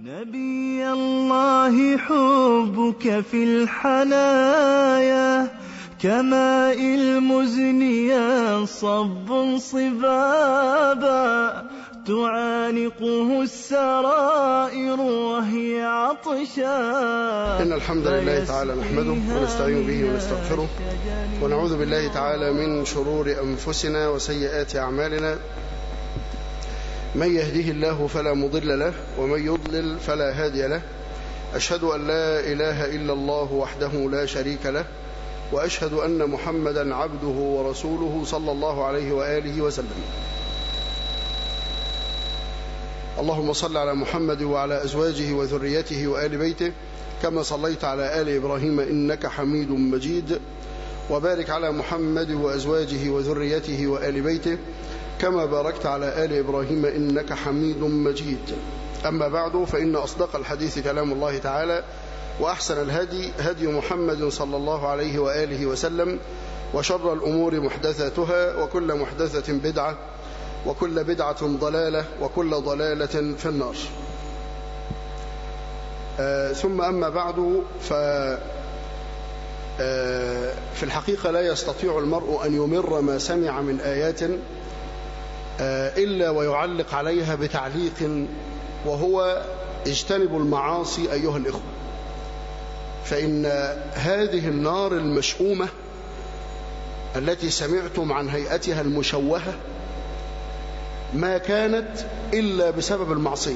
نبي الله حبك في الحنايا كماء المزن ينصب صبابا تعانقه السرائر وهي عطشان إن الحمد لله تعالى نحمده ونستعين به ونستغفره ونعوذ بالله تعالى من شرور أنفسنا وسيئات أعمالنا من يهده الله فلا مضل له ومن يضلل فلا هادي له أشهد أن لا إله إلا الله وحده لا شريك له وأشهد أن محمدا عبده ورسوله صلى الله عليه وآله وسلم اللهم صل على محمد وعلى أزواجه وذريته وآل بيته كما صليت على آل إبراهيم إنك حميد مجيد وبارك على محمد وأزواجه وذريته وآل بيته كما باركت على آل إبراهيم إنك حميد مجيد أما بعد فإن أصدق الحديث كلام الله تعالى وأحسن الهدي هدي محمد صلى الله عليه وآله وسلم وشر الأمور محدثاتها وكل محدثة بدعة وكل بدعة ضلالة وكل ضلالة في النار آه ثم أما بعد ف آه في الحقيقة لا يستطيع المرء أن يمر ما سمع من آيات آه إلا ويعلق عليها بتعليق وهو اجتنبوا المعاصي أيها الإخوة فإن هذه النار المشؤومة التي سمعتم عن هيئتها المشوهة ما كانت إلا بسبب المعصية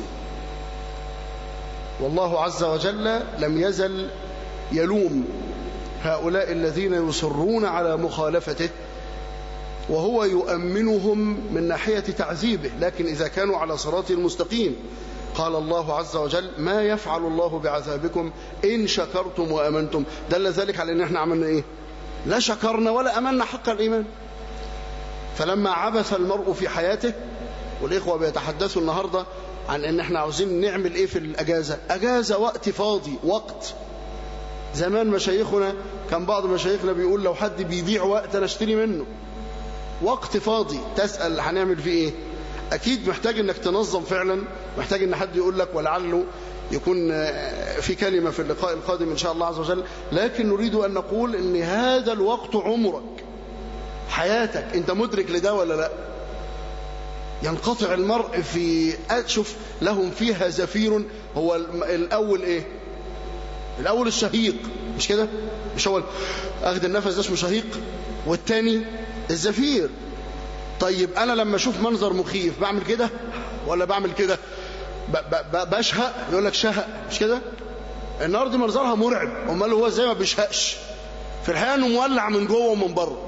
والله عز وجل لم يزل يلوم هؤلاء الذين يصرون على مخالفته وهو يؤمنهم من ناحية تعذيبه لكن إذا كانوا على صراط المستقيم قال الله عز وجل ما يفعل الله بعذابكم إن شكرتم وأمنتم دل ذلك على أن احنا عملنا إيه لا شكرنا ولا أمنا حق الإيمان فلما عبث المرء في حياته والإخوة بيتحدثوا النهاردة عن أن احنا عاوزين نعمل إيه في الأجازة أجازة وقت فاضي وقت زمان مشايخنا كان بعض مشايخنا بيقول لو حد بيبيع وقت أنا اشتري منه وقت فاضي تسأل هنعمل فيه إيه أكيد محتاج أنك تنظم فعلا محتاج أن حد يقول لك ولعله يكون في كلمة في اللقاء القادم إن شاء الله عز وجل لكن نريد أن نقول أن هذا الوقت عمرك حياتك أنت مدرك لده ولا لا ينقطع المرء في شوف لهم فيها زفير هو الأول إيه الأول الشهيق مش كده مش هو أخذ النفس ده اسمه شهيق والتاني الزفير طيب أنا لما أشوف منظر مخيف بعمل كده ولا بعمل كده بشهق يقول لك شهق مش كده النار دي منظرها مرعب امال هو زي ما بيشهقش في الحقيقه انه مولع من جوه ومن بره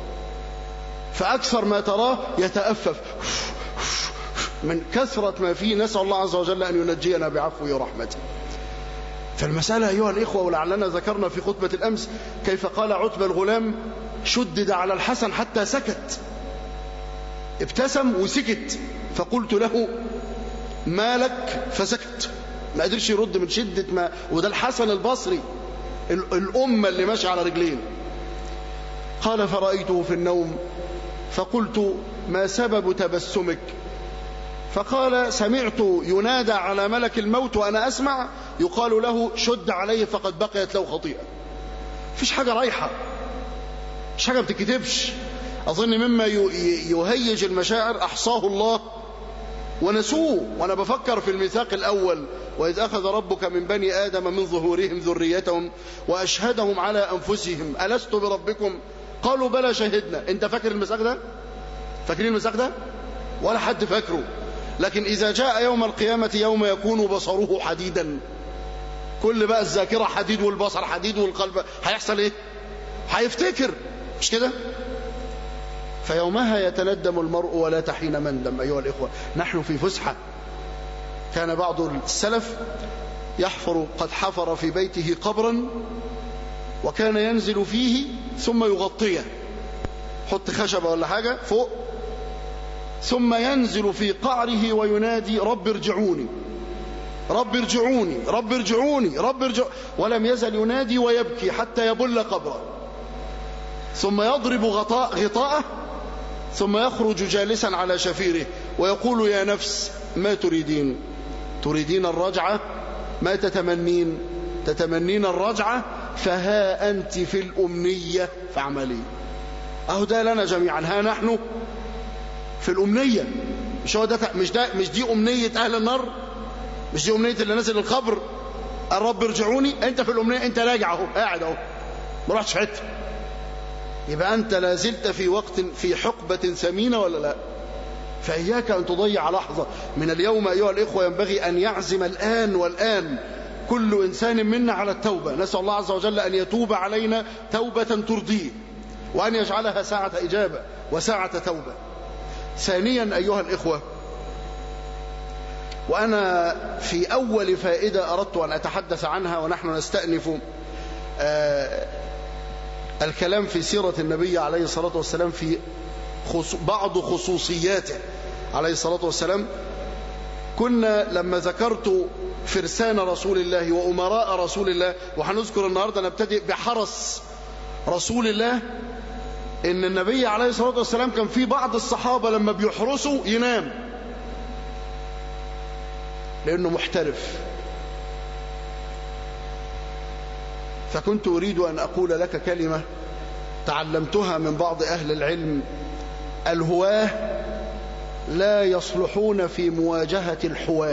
فاكثر ما تراه يتأفف من كثرة ما فيه نسأل الله عز وجل أن ينجينا بعفوه ورحمته فالمسألة أيها الإخوة ولعلنا ذكرنا في خطبة الأمس كيف قال عتبة الغلام شدد على الحسن حتى سكت ابتسم وسكت فقلت له ما لك فسكت ما قدرش يرد من شدة ما وده الحسن البصري الأمة اللي ماشي على رجلين قال فرأيته في النوم فقلت ما سبب تبسمك فقال سمعت ينادى على ملك الموت وأنا أسمع يقال له شد عليه فقد بقيت له خطيئة فيش حاجة رايحة مش حاجة بتكتبش أظن مما يهيج المشاعر أحصاه الله ونسوه وأنا بفكر في الميثاق الأول وإذ أخذ ربك من بني آدم من ظهورهم ذريتهم وأشهدهم على أنفسهم ألست بربكم قالوا بلى شهدنا أنت فاكر الميثاق ده فاكرين الميثاق ده ولا حد فاكره لكن إذا جاء يوم القيامة يوم يكون بصره حديدا كل بقى الذاكرة حديد والبصر حديد والقلب هيحصل ايه هيفتكر مش كده فيومها يتندم المرء ولا تحين مندم أيها الإخوة نحن في فسحة كان بعض السلف يحفر قد حفر في بيته قبرا وكان ينزل فيه ثم يغطيه حط خشبة ولا حاجة فوق ثم ينزل في قعره وينادي رب ارجعوني رب ارجعوني رب ارجعوني رب ارجعوني ولم يزل ينادي ويبكي حتى يبل قبره ثم يضرب غطاء غطاءه ثم يخرج جالسا على شفيره ويقول يا نفس ما تريدين تريدين الرجعة ما تتمنين تتمنين الرجعة فها أنت في الأمنية فاعملي أهو ده لنا جميعا ها نحن في الأمنية مش هو ده مش ده مش دي أمنية أهل النار مش دي أمنية اللي نزل القبر الرب ارجعوني أنت في الأمنية أنت راجع أهو قاعد أهو ما رحتش حته يبقى أنت لازلت في وقت في حقبة ثمينة ولا لا فإياك أن تضيع لحظة من اليوم أيها الإخوة ينبغي أن يعزم الآن والآن كل إنسان منا على التوبة نسأل الله عز وجل أن يتوب علينا توبة ترضيه وأن يجعلها ساعة إجابة وساعة توبة ثانيا أيها الإخوة وأنا في أول فائدة أردت أن أتحدث عنها ونحن نستأنف آه الكلام في سيرة النبي عليه الصلاة والسلام في بعض خصوصياته عليه الصلاة والسلام كنا لما ذكرت فرسان رسول الله وأمراء رسول الله وهنذكر النهاردة نبتدئ بحرس رسول الله إن النبي عليه الصلاة والسلام كان في بعض الصحابة لما بيحرسوا ينام لأنه محترف فكنت أريد أن أقول لك كلمة تعلمتها من بعض أهل العلم الهواه لا يصلحون في مواجهة الحواه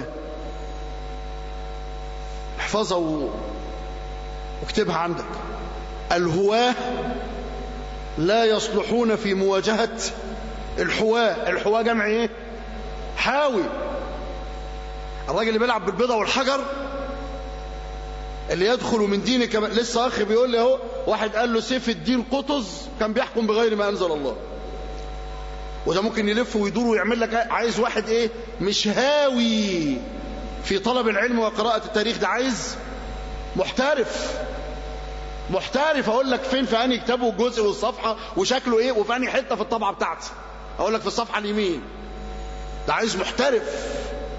احفظها واكتبها عندك الهواه لا يصلحون في مواجهة الحواه الحواه جمع ايه حاوي الراجل اللي بيلعب بالبيضة والحجر اللي يدخل من دينك لسه اخي بيقول لي اهو واحد قال له سيف الدين قطز كان بيحكم بغير ما انزل الله وده ممكن يلف ويدور ويعمل لك عايز واحد ايه مش هاوي في طلب العلم وقراءة التاريخ ده عايز محترف محترف اقول لك فين في انهي كتاب والجزء والصفحة وشكله ايه وفي انهي حتة في الطبعة بتاعتي اقول لك في الصفحة اليمين ده عايز محترف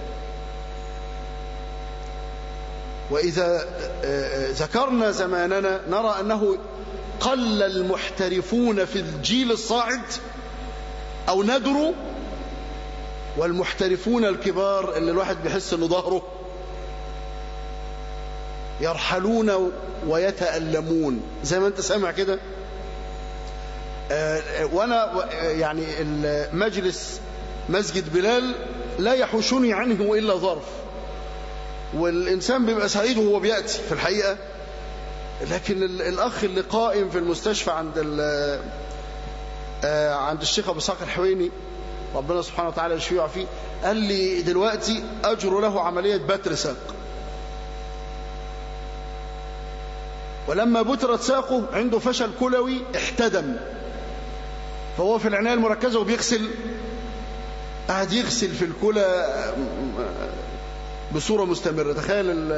وإذا ذكرنا زماننا نرى أنه قل المحترفون في الجيل الصاعد أو ندروا والمحترفون الكبار اللي الواحد بيحس أنه ظهره يرحلون ويتألمون زي ما أنت سامع كده وأنا يعني المجلس مسجد بلال لا يحوشني عنه إلا ظرف والإنسان بيبقى سعيد وهو بيأتي في الحقيقة لكن الأخ اللي قائم في المستشفى عند عند الشيخ أبو ساق الحويني ربنا سبحانه وتعالى يشفيه فيه قال لي دلوقتي أجر له عملية بتر ساق ولما بترت ساقه عنده فشل كلوي احتدم فهو في العناية المركزة وبيغسل قاعد يغسل في الكلى بصورة مستمرة تخيل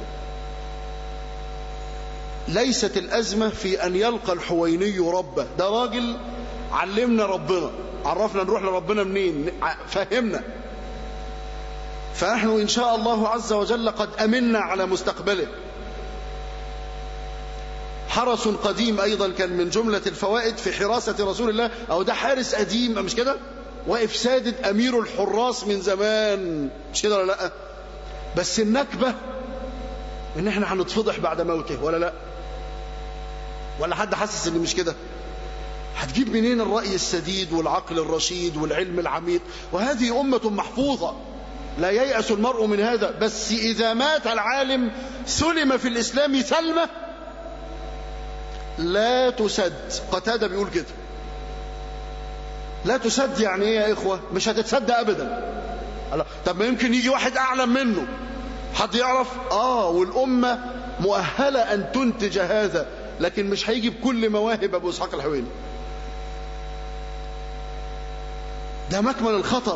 ليست الأزمة في أن يلقى الحويني ربه ده راجل علمنا ربنا عرفنا نروح لربنا منين فهمنا فنحن إن شاء الله عز وجل قد أمنا على مستقبله حرس قديم أيضا كان من جملة الفوائد في حراسة رسول الله أو ده حارس قديم مش كده واقف سادد أمير الحراس من زمان مش كده ولا لأ بس النكبة ان احنا هنتفضح بعد موته ولا لا ولا حد حاسس ان مش كده هتجيب منين الرأي السديد والعقل الرشيد والعلم العميق وهذه أمة محفوظة لا ييأس المرء من هذا بس إذا مات العالم سلم في الإسلام سلمة لا تسد قتادة بيقول كده لا تسد يعني ايه يا إخوة مش هتتصدى أبدا طب ما يمكن يجي واحد أعلم منه حد يعرف آه والأمة مؤهلة أن تنتج هذا لكن مش هيجي بكل مواهب أبو إسحاق الحويني ده مكمل الخطر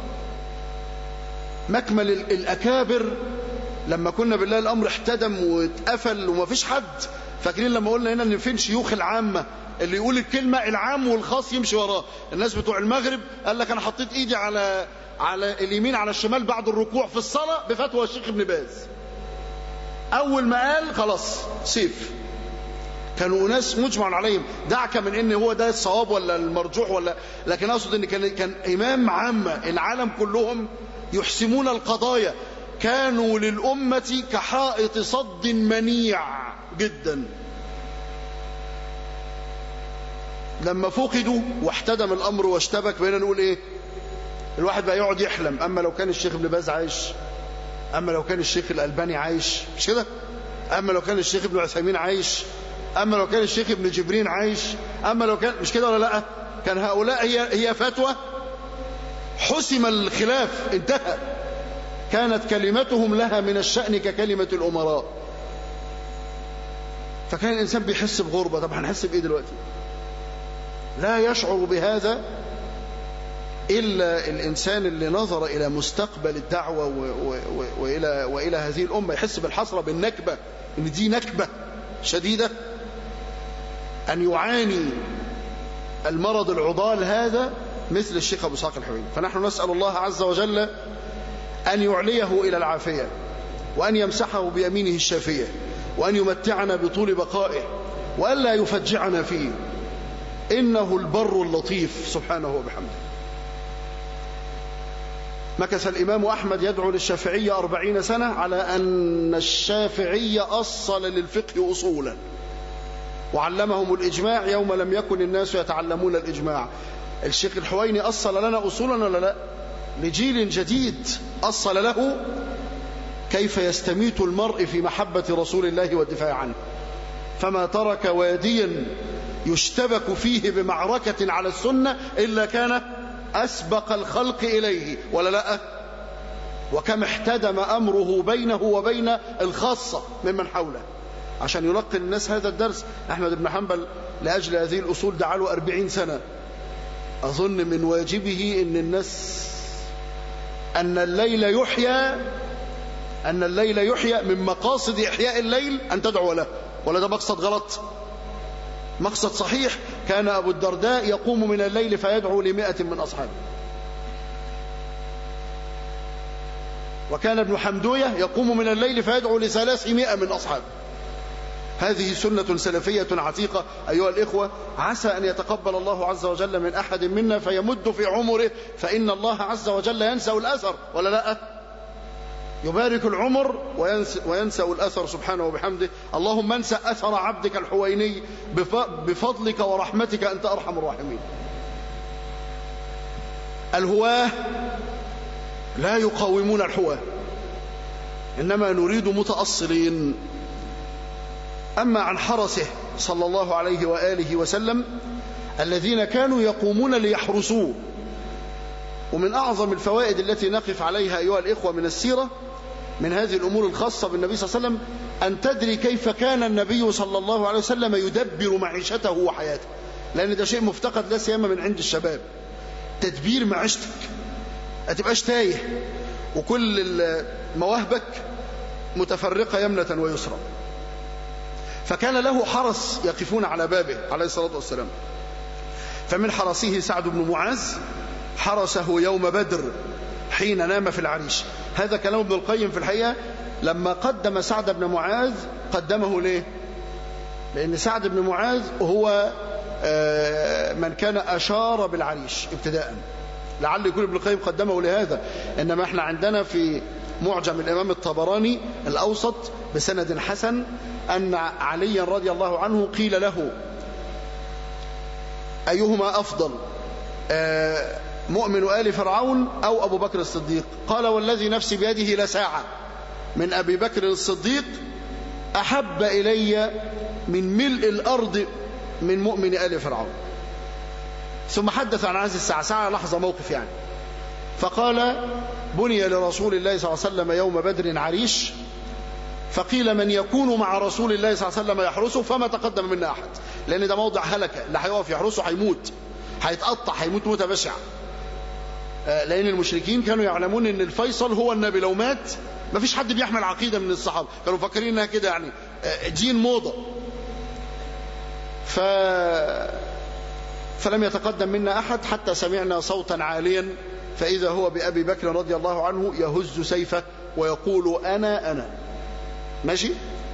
مكمل الأكابر لما كنا بالله الأمر احتدم واتقفل وما فيش حد فاكرين لما قلنا هنا ان فين شيوخ العامة اللي يقول الكلمة العام والخاص يمشي وراه الناس بتوع المغرب قال لك انا حطيت ايدي على على اليمين على الشمال بعد الركوع في الصلاة بفتوى الشيخ ابن باز اول ما قال خلاص سيف كانوا ناس مجمع عليهم دعك من ان هو ده الصواب ولا المرجوح ولا لكن اقصد ان كان كان امام عامه العالم كلهم يحسمون القضايا كانوا للأمة كحائط صد منيع جدا لما فقدوا واحتدم الأمر واشتبك بينا نقول إيه الواحد بقى يقعد يحلم أما لو كان الشيخ ابن باز عايش أما لو كان الشيخ الألباني عايش مش كده أما لو كان الشيخ ابن عثيمين عايش أما لو كان الشيخ ابن جبرين عايش أما لو كان مش كده ولا لا كان هؤلاء هي هي فتوى حسم الخلاف انتهى كانت كلمتهم لها من الشأن ككلمة الأمراء فكان الإنسان بيحس بغربة طب هنحس بإيه دلوقتي لا يشعر بهذا إلا الإنسان اللي نظر إلى مستقبل الدعوة و و و وإلى, وإلى هذه الأمة يحس بالحسرة بالنكبة إن دي نكبة شديدة أن يعاني المرض العضال هذا مثل الشيخ أبو ساق الحويني فنحن نسأل الله عز وجل أن يعليه إلى العافية وأن يمسحه بيمينه الشافية وأن يمتعنا بطول بقائه وألا يفجعنا فيه إنه البر اللطيف سبحانه وبحمده مكث الإمام أحمد يدعو للشافعية أربعين سنة على أن الشافعية أصل للفقه أصولا وعلمهم الإجماع يوم لم يكن الناس يتعلمون الإجماع الشيخ الحويني أصل لنا أصولا ولا لا لجيل جديد أصل له كيف يستميت المرء في محبة رسول الله والدفاع عنه فما ترك واديا يشتبك فيه بمعركة على السنة إلا كان أسبق الخلق إليه ولا لا وكم احتدم أمره بينه وبين الخاصة ممن حوله عشان يلقن الناس هذا الدرس أحمد بن حنبل لأجل هذه الأصول دعاله أربعين سنة أظن من واجبه أن الناس أن الليل يحيى أن الليل يحيى من مقاصد إحياء الليل أن تدعو له ولا ده مقصد غلط مقصد صحيح كان أبو الدرداء يقوم من الليل فيدعو لمئة من أصحابه وكان ابن حمدوية يقوم من الليل فيدعو لثلاثمائة من أصحابه هذه سنة سلفية عتيقة أيها الإخوة عسى أن يتقبل الله عز وجل من أحد منا فيمد في عمره فإن الله عز وجل ينسى الأثر ولا لا يبارك العمر وينسى, وينسى الأثر سبحانه وبحمده اللهم انسى أثر عبدك الحويني بفضلك ورحمتك أنت أرحم الراحمين الهواه لا يقاومون الحواه إنما نريد متأصلين أما عن حرسه صلى الله عليه وآله وسلم الذين كانوا يقومون ليحرسوه ومن أعظم الفوائد التي نقف عليها أيها الإخوة من السيرة من هذه الأمور الخاصة بالنبي صلى الله عليه وسلم أن تدري كيف كان النبي صلى الله عليه وسلم يدبر معيشته وحياته لأن ده شيء مفتقد لا سيما من عند الشباب تدبير معيشتك ما تبقاش تايه وكل مواهبك متفرقة يمنة ويسرى فكان له حرس يقفون على بابه عليه الصلاة والسلام فمن حرسه سعد بن معاذ حرسه يوم بدر حين نام في العريش هذا كلام ابن القيم في الحقيقة لما قدم سعد بن معاذ قدمه ليه لأن سعد بن معاذ هو من كان أشار بالعريش ابتداء لعل يكون ابن القيم قدمه لهذا إنما احنا عندنا في معجم الإمام الطبراني الأوسط بسند حسن أن عليا رضي الله عنه قيل له أيهما أفضل مؤمن آل فرعون أو أبو بكر الصديق قال والذي نفسي بيده لساعة من أبي بكر الصديق أحب إلي من ملء الأرض من مؤمن آل فرعون ثم حدث عن هذه الساعة ساعة لحظة موقف يعني فقال بني لرسول الله صلى الله عليه وسلم يوم بدر عريش فقيل من يكون مع رسول الله صلى الله عليه وسلم يحرسه فما تقدم منا أحد لأن ده موضع هلكة اللي هيقف يحرسه هيموت هيتقطع هيموت موتة بشعة لأن المشركين كانوا يعلمون أن الفيصل هو النبي لو مات ما فيش حد بيحمل عقيدة من الصحابة كانوا فاكرين انها كده يعني دين موضة ف... فلم يتقدم منا أحد حتى سمعنا صوتا عاليا فإذا هو بأبي بكر رضي الله عنه يهز سيفه ويقول أنا أنا ماشي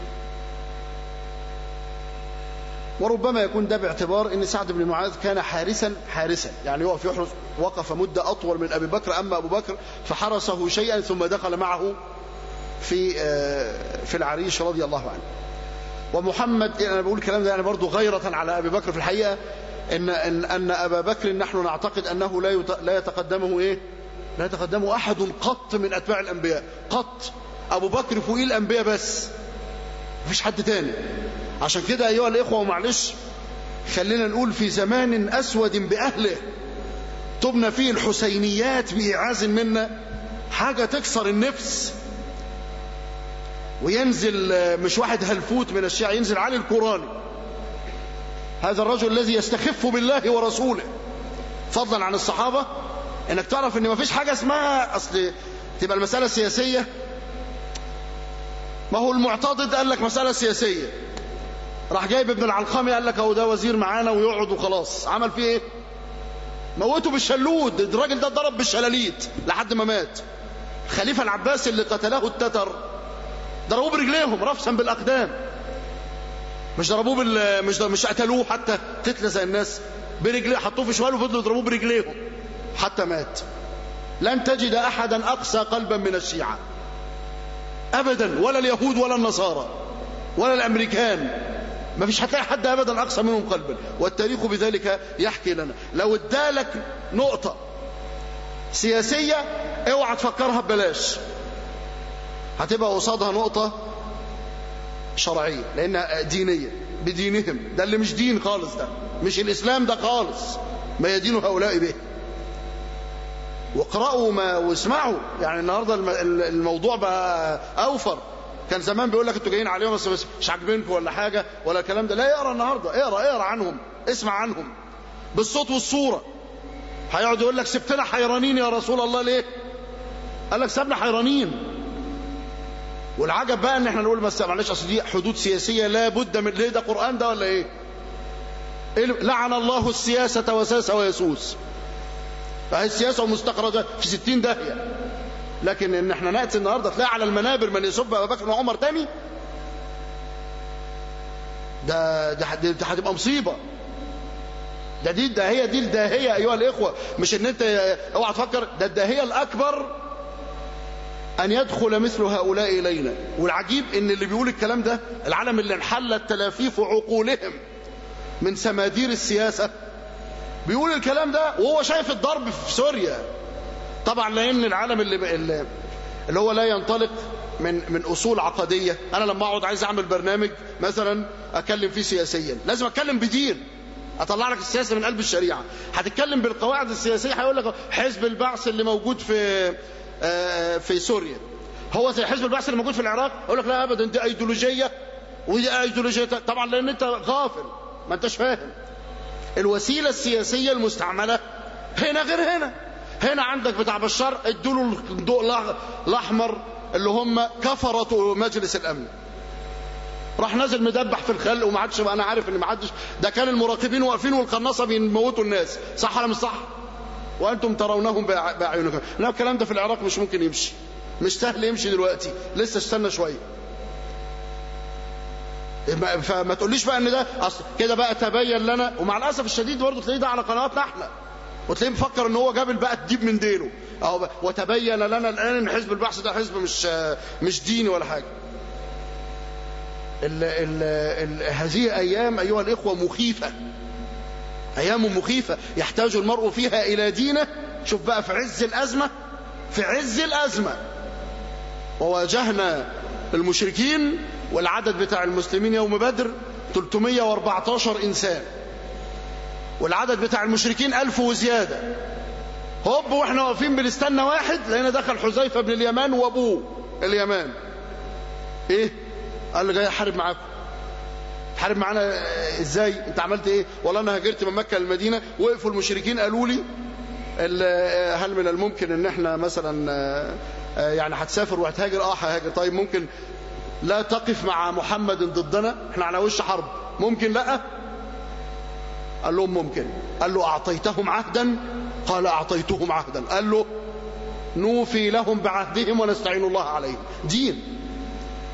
وربما يكون ده باعتبار ان سعد بن معاذ كان حارسا حارسا يعني يقف يحرس وقف مدة أطول من أبي بكر أما أبو بكر فحرسه شيئا ثم دخل معه في في العريش رضي الله عنه ومحمد انا بقول الكلام ده يعني برضه غيرة على ابي بكر في الحقيقه ان ان, أن ابا بكر نحن نعتقد انه لا لا يتقدمه ايه لا يتقدمه احد قط من اتباع الانبياء قط ابو بكر فوق الانبياء بس مفيش حد تاني عشان كده ايها الاخوه ومعلش خلينا نقول في زمان اسود باهله تبنى فيه الحسينيات بايعاز منا حاجه تكسر النفس وينزل مش واحد هلفوت من الشيعة ينزل علي القراني هذا الرجل الذي يستخف بالله ورسوله فضلا عن الصحابة انك تعرف ان مفيش حاجة اسمها اصل تبقى المسألة سياسية ما هو المعتضد قال لك مسألة سياسية راح جايب ابن العلقمي قال لك اهو ده وزير معانا ويقعد وخلاص عمل فيه ايه موته بالشلود الراجل ده ضرب بالشلاليت لحد ما مات خليفة العباس اللي قتله التتر ضربوه برجليهم رفسا بالاقدام مش ضربوه بال مش مش قتلوه حتى قتله زي الناس برجليه حطوه في شماله وفضلوا يضربوه برجليهم حتى مات لن تجد احدا اقسى قلبا من الشيعه ابدا ولا اليهود ولا النصارى ولا الامريكان ما فيش هتلاقي حد ابدا اقسى منهم قلبا والتاريخ بذلك يحكي لنا لو ادالك نقطه سياسيه اوعى تفكرها ببلاش هتبقى قصادها نقطة شرعية لأنها دينية بدينهم ده اللي مش دين خالص ده مش الإسلام ده خالص ما يدين هؤلاء به واقرأوا ما واسمعوا يعني النهاردة الموضوع بقى أوفر كان زمان بيقول لك انتوا جايين عليهم بس مش عاجبينكم ولا حاجة ولا الكلام ده لا اقرا النهاردة اقرا اقرا عنهم اسمع عنهم بالصوت والصورة هيقعد يقول لك سبتنا حيرانين يا رسول الله ليه قال لك سابنا حيرانين والعجب بقى ان احنا نقول بس معلش اصل دي حدود سياسيه لا بد من ليه ده قران ده ولا ايه؟ إيه لعن الله السياسه وساس ويسوس فهي السياسه ومستقرة في ستين داهيه لكن ان احنا ناتي النهارده تلاقي على المنابر من يسب ابا بكر وعمر تاني ده ده ده هتبقى مصيبه ده دي الداهيه دي الداهيه ايها الاخوه مش ان انت اوعى تفكر ده الداهيه الاكبر أن يدخل مثل هؤلاء إلينا والعجيب إن اللي بيقول الكلام ده العالم اللي انحلت تلافيف عقولهم من سمادير السياسة بيقول الكلام ده وهو شايف الضرب في سوريا طبعا لأن العالم اللي, اللي هو لا ينطلق من من أصول عقدية أنا لما أقعد عايز أعمل برنامج مثلا أتكلم فيه سياسيا لازم أتكلم بدين اطلع لك السياسه من قلب الشريعه هتتكلم بالقواعد السياسيه هيقول لك حزب البعث اللي موجود في في سوريا هو زي حزب البعث اللي موجود في العراق يقول لك لا ابدا دي ايديولوجيه ودي ايديولوجيه طبعا لان انت غافل ما انتش فاهم الوسيله السياسيه المستعمله هنا غير هنا هنا عندك بتاع بشار ادوا له الضوء الاحمر اللي هم كفرة مجلس الامن راح نازل مدبح في الخلق وما عادش انا عارف ان ما عادش ده كان المراقبين واقفين والقناصه بيموتوا الناس صح ولا مش صح وأنتم ترونهم بأعينكم لا الكلام ده في العراق مش ممكن يمشي مش سهل يمشي دلوقتي لسه استنى شوية فما تقوليش بقى ان ده اصل كده بقى تبين لنا ومع الاسف الشديد برضه تلاقيه ده على قنواتنا احنا وتلاقيه مفكر ان هو جاب بقى تجيب من دينه أو وتبين لنا الان ان حزب البحث ده حزب مش مش ديني ولا حاجه ال ال ال هذه ايام ايها الاخوه مخيفه أيام مخيفة يحتاج المرء فيها إلى دينه شوف بقى في عز الأزمة في عز الأزمة وواجهنا المشركين والعدد بتاع المسلمين يوم بدر 314 إنسان والعدد بتاع المشركين ألف وزيادة هوب واحنا واقفين بنستنى واحد لقينا دخل حذيفة بن اليمان وابوه اليمان ايه قال له جاي احارب معاكم تحارب معانا ازاي انت عملت ايه والله انا هاجرت من مكه للمدينه وقفوا المشركين قالوا لي هل من الممكن ان احنا مثلا يعني هتسافر وهتهاجر اه ههاجر طيب ممكن لا تقف مع محمد ضدنا احنا على وش حرب ممكن لا قال لهم ممكن قال له اعطيتهم عهدا قال اعطيتهم عهدا قال له نوفي لهم بعهدهم ونستعين الله عليهم دين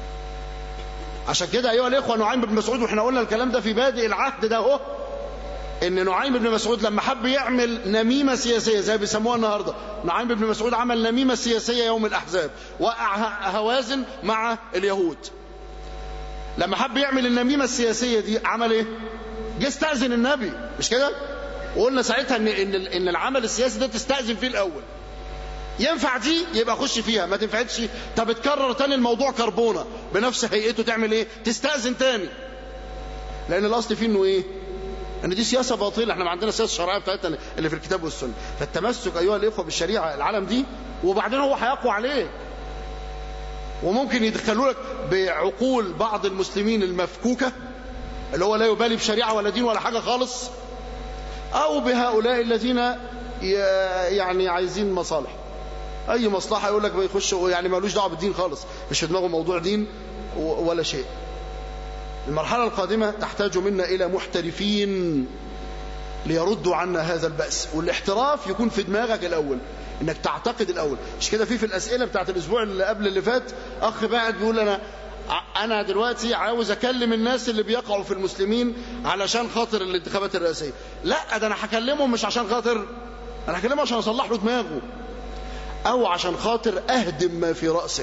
عشان كده ايها الاخوه نعيم بن مسعود واحنا قلنا الكلام ده في بادئ العهد ده اهو ان نعيم بن مسعود لما حب يعمل نميمة سياسية زي بيسموها النهاردة نعيم بن مسعود عمل نميمة سياسية يوم الأحزاب وقع هوازن مع اليهود لما حب يعمل النميمة السياسية دي عمل ايه جه استأذن النبي مش كده وقلنا ساعتها ان ان ان العمل السياسي ده تستأذن فيه الاول ينفع دي يبقى خش فيها ما تنفعتش طب اتكرر تاني الموضوع كربونه بنفس هيئته تعمل ايه تستأذن تاني لان الاصل فيه انه ايه ان دي سياسه باطله احنا ما عندنا سياسه شرعيه بتاعتنا اللي في الكتاب والسنه فالتمسك ايها الاخوه بالشريعه العالم دي وبعدين هو هيقوى عليه وممكن يدخلوا لك بعقول بعض المسلمين المفكوكه اللي هو لا يبالي بشريعه ولا دين ولا حاجه خالص او بهؤلاء الذين يعني عايزين مصالح اي مصلحه يقول لك بيخش يعني مالوش دعوه بالدين خالص مش في دماغه موضوع دين ولا شيء المرحله القادمه تحتاج منا الى محترفين ليردوا عنا هذا البأس والاحتراف يكون في دماغك الاول انك تعتقد الاول مش كده في في الاسئله بتاعت الاسبوع اللي قبل اللي فات اخ بعد بيقول انا انا دلوقتي عاوز اكلم الناس اللي بيقعوا في المسلمين علشان خاطر الانتخابات الرئاسيه لا ده انا هكلمهم مش عشان خاطر انا هكلمه عشان اصلح له دماغه او عشان خاطر اهدم ما في راسه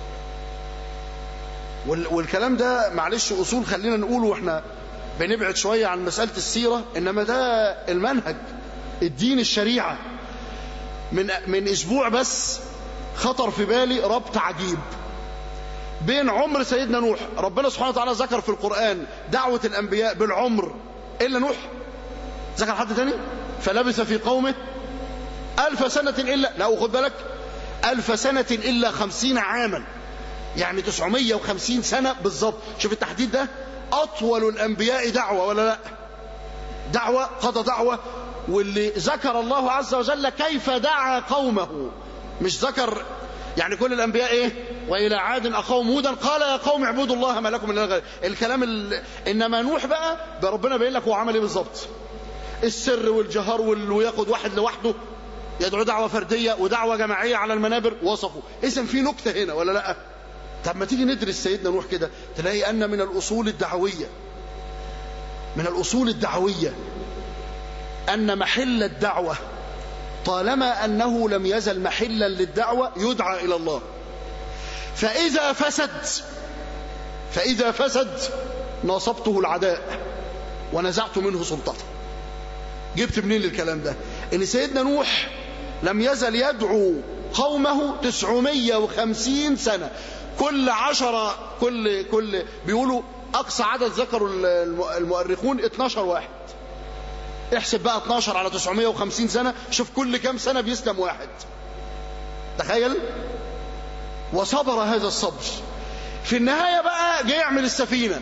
والكلام ده معلش اصول خلينا نقوله واحنا بنبعد شويه عن مساله السيره انما ده المنهج الدين الشريعه من من اسبوع بس خطر في بالي ربط عجيب بين عمر سيدنا نوح ربنا سبحانه وتعالى ذكر في القرآن دعوة الأنبياء بالعمر إلا نوح ذكر حد تاني فلبث في قومه ألف سنة إلا لا خد بالك ألف سنة إلا خمسين عاما يعني تسعمية وخمسين سنة بالضبط شوف التحديد ده أطول الأنبياء دعوة ولا لا دعوة قضى دعوة واللي ذكر الله عز وجل كيف دعا قومه مش ذكر يعني كل الأنبياء إيه وإلى عاد أخاهم هودا قال يا قوم اعبدوا الله ما لكم من غير الكلام ال... إنما نوح بقى ربنا بيقول لك هو عمل إيه بالظبط السر والجهر وال... وياخد واحد لوحده يدعو دعوة فردية ودعوة جماعية على المنابر وصفه إذا في نكتة هنا ولا لا طب ما تيجي ندرس سيدنا نوح كده تلاقي أن من الأصول الدعوية من الأصول الدعوية أن محل الدعوة طالما أنه لم يزل محلا للدعوة يدعى إلى الله فإذا فسد فإذا فسد ناصبته العداء ونزعت منه سلطته جبت منين الكلام ده ان سيدنا نوح لم يزل يدعو قومه 950 سنة كل عشرة كل كل بيقولوا أقصى عدد ذكروا المؤرخون 12 واحد احسب بقى 12 على 950 سنة شوف كل كام سنة بيسلم واحد تخيل وصبر هذا الصبر في النهاية بقى جه يعمل السفينة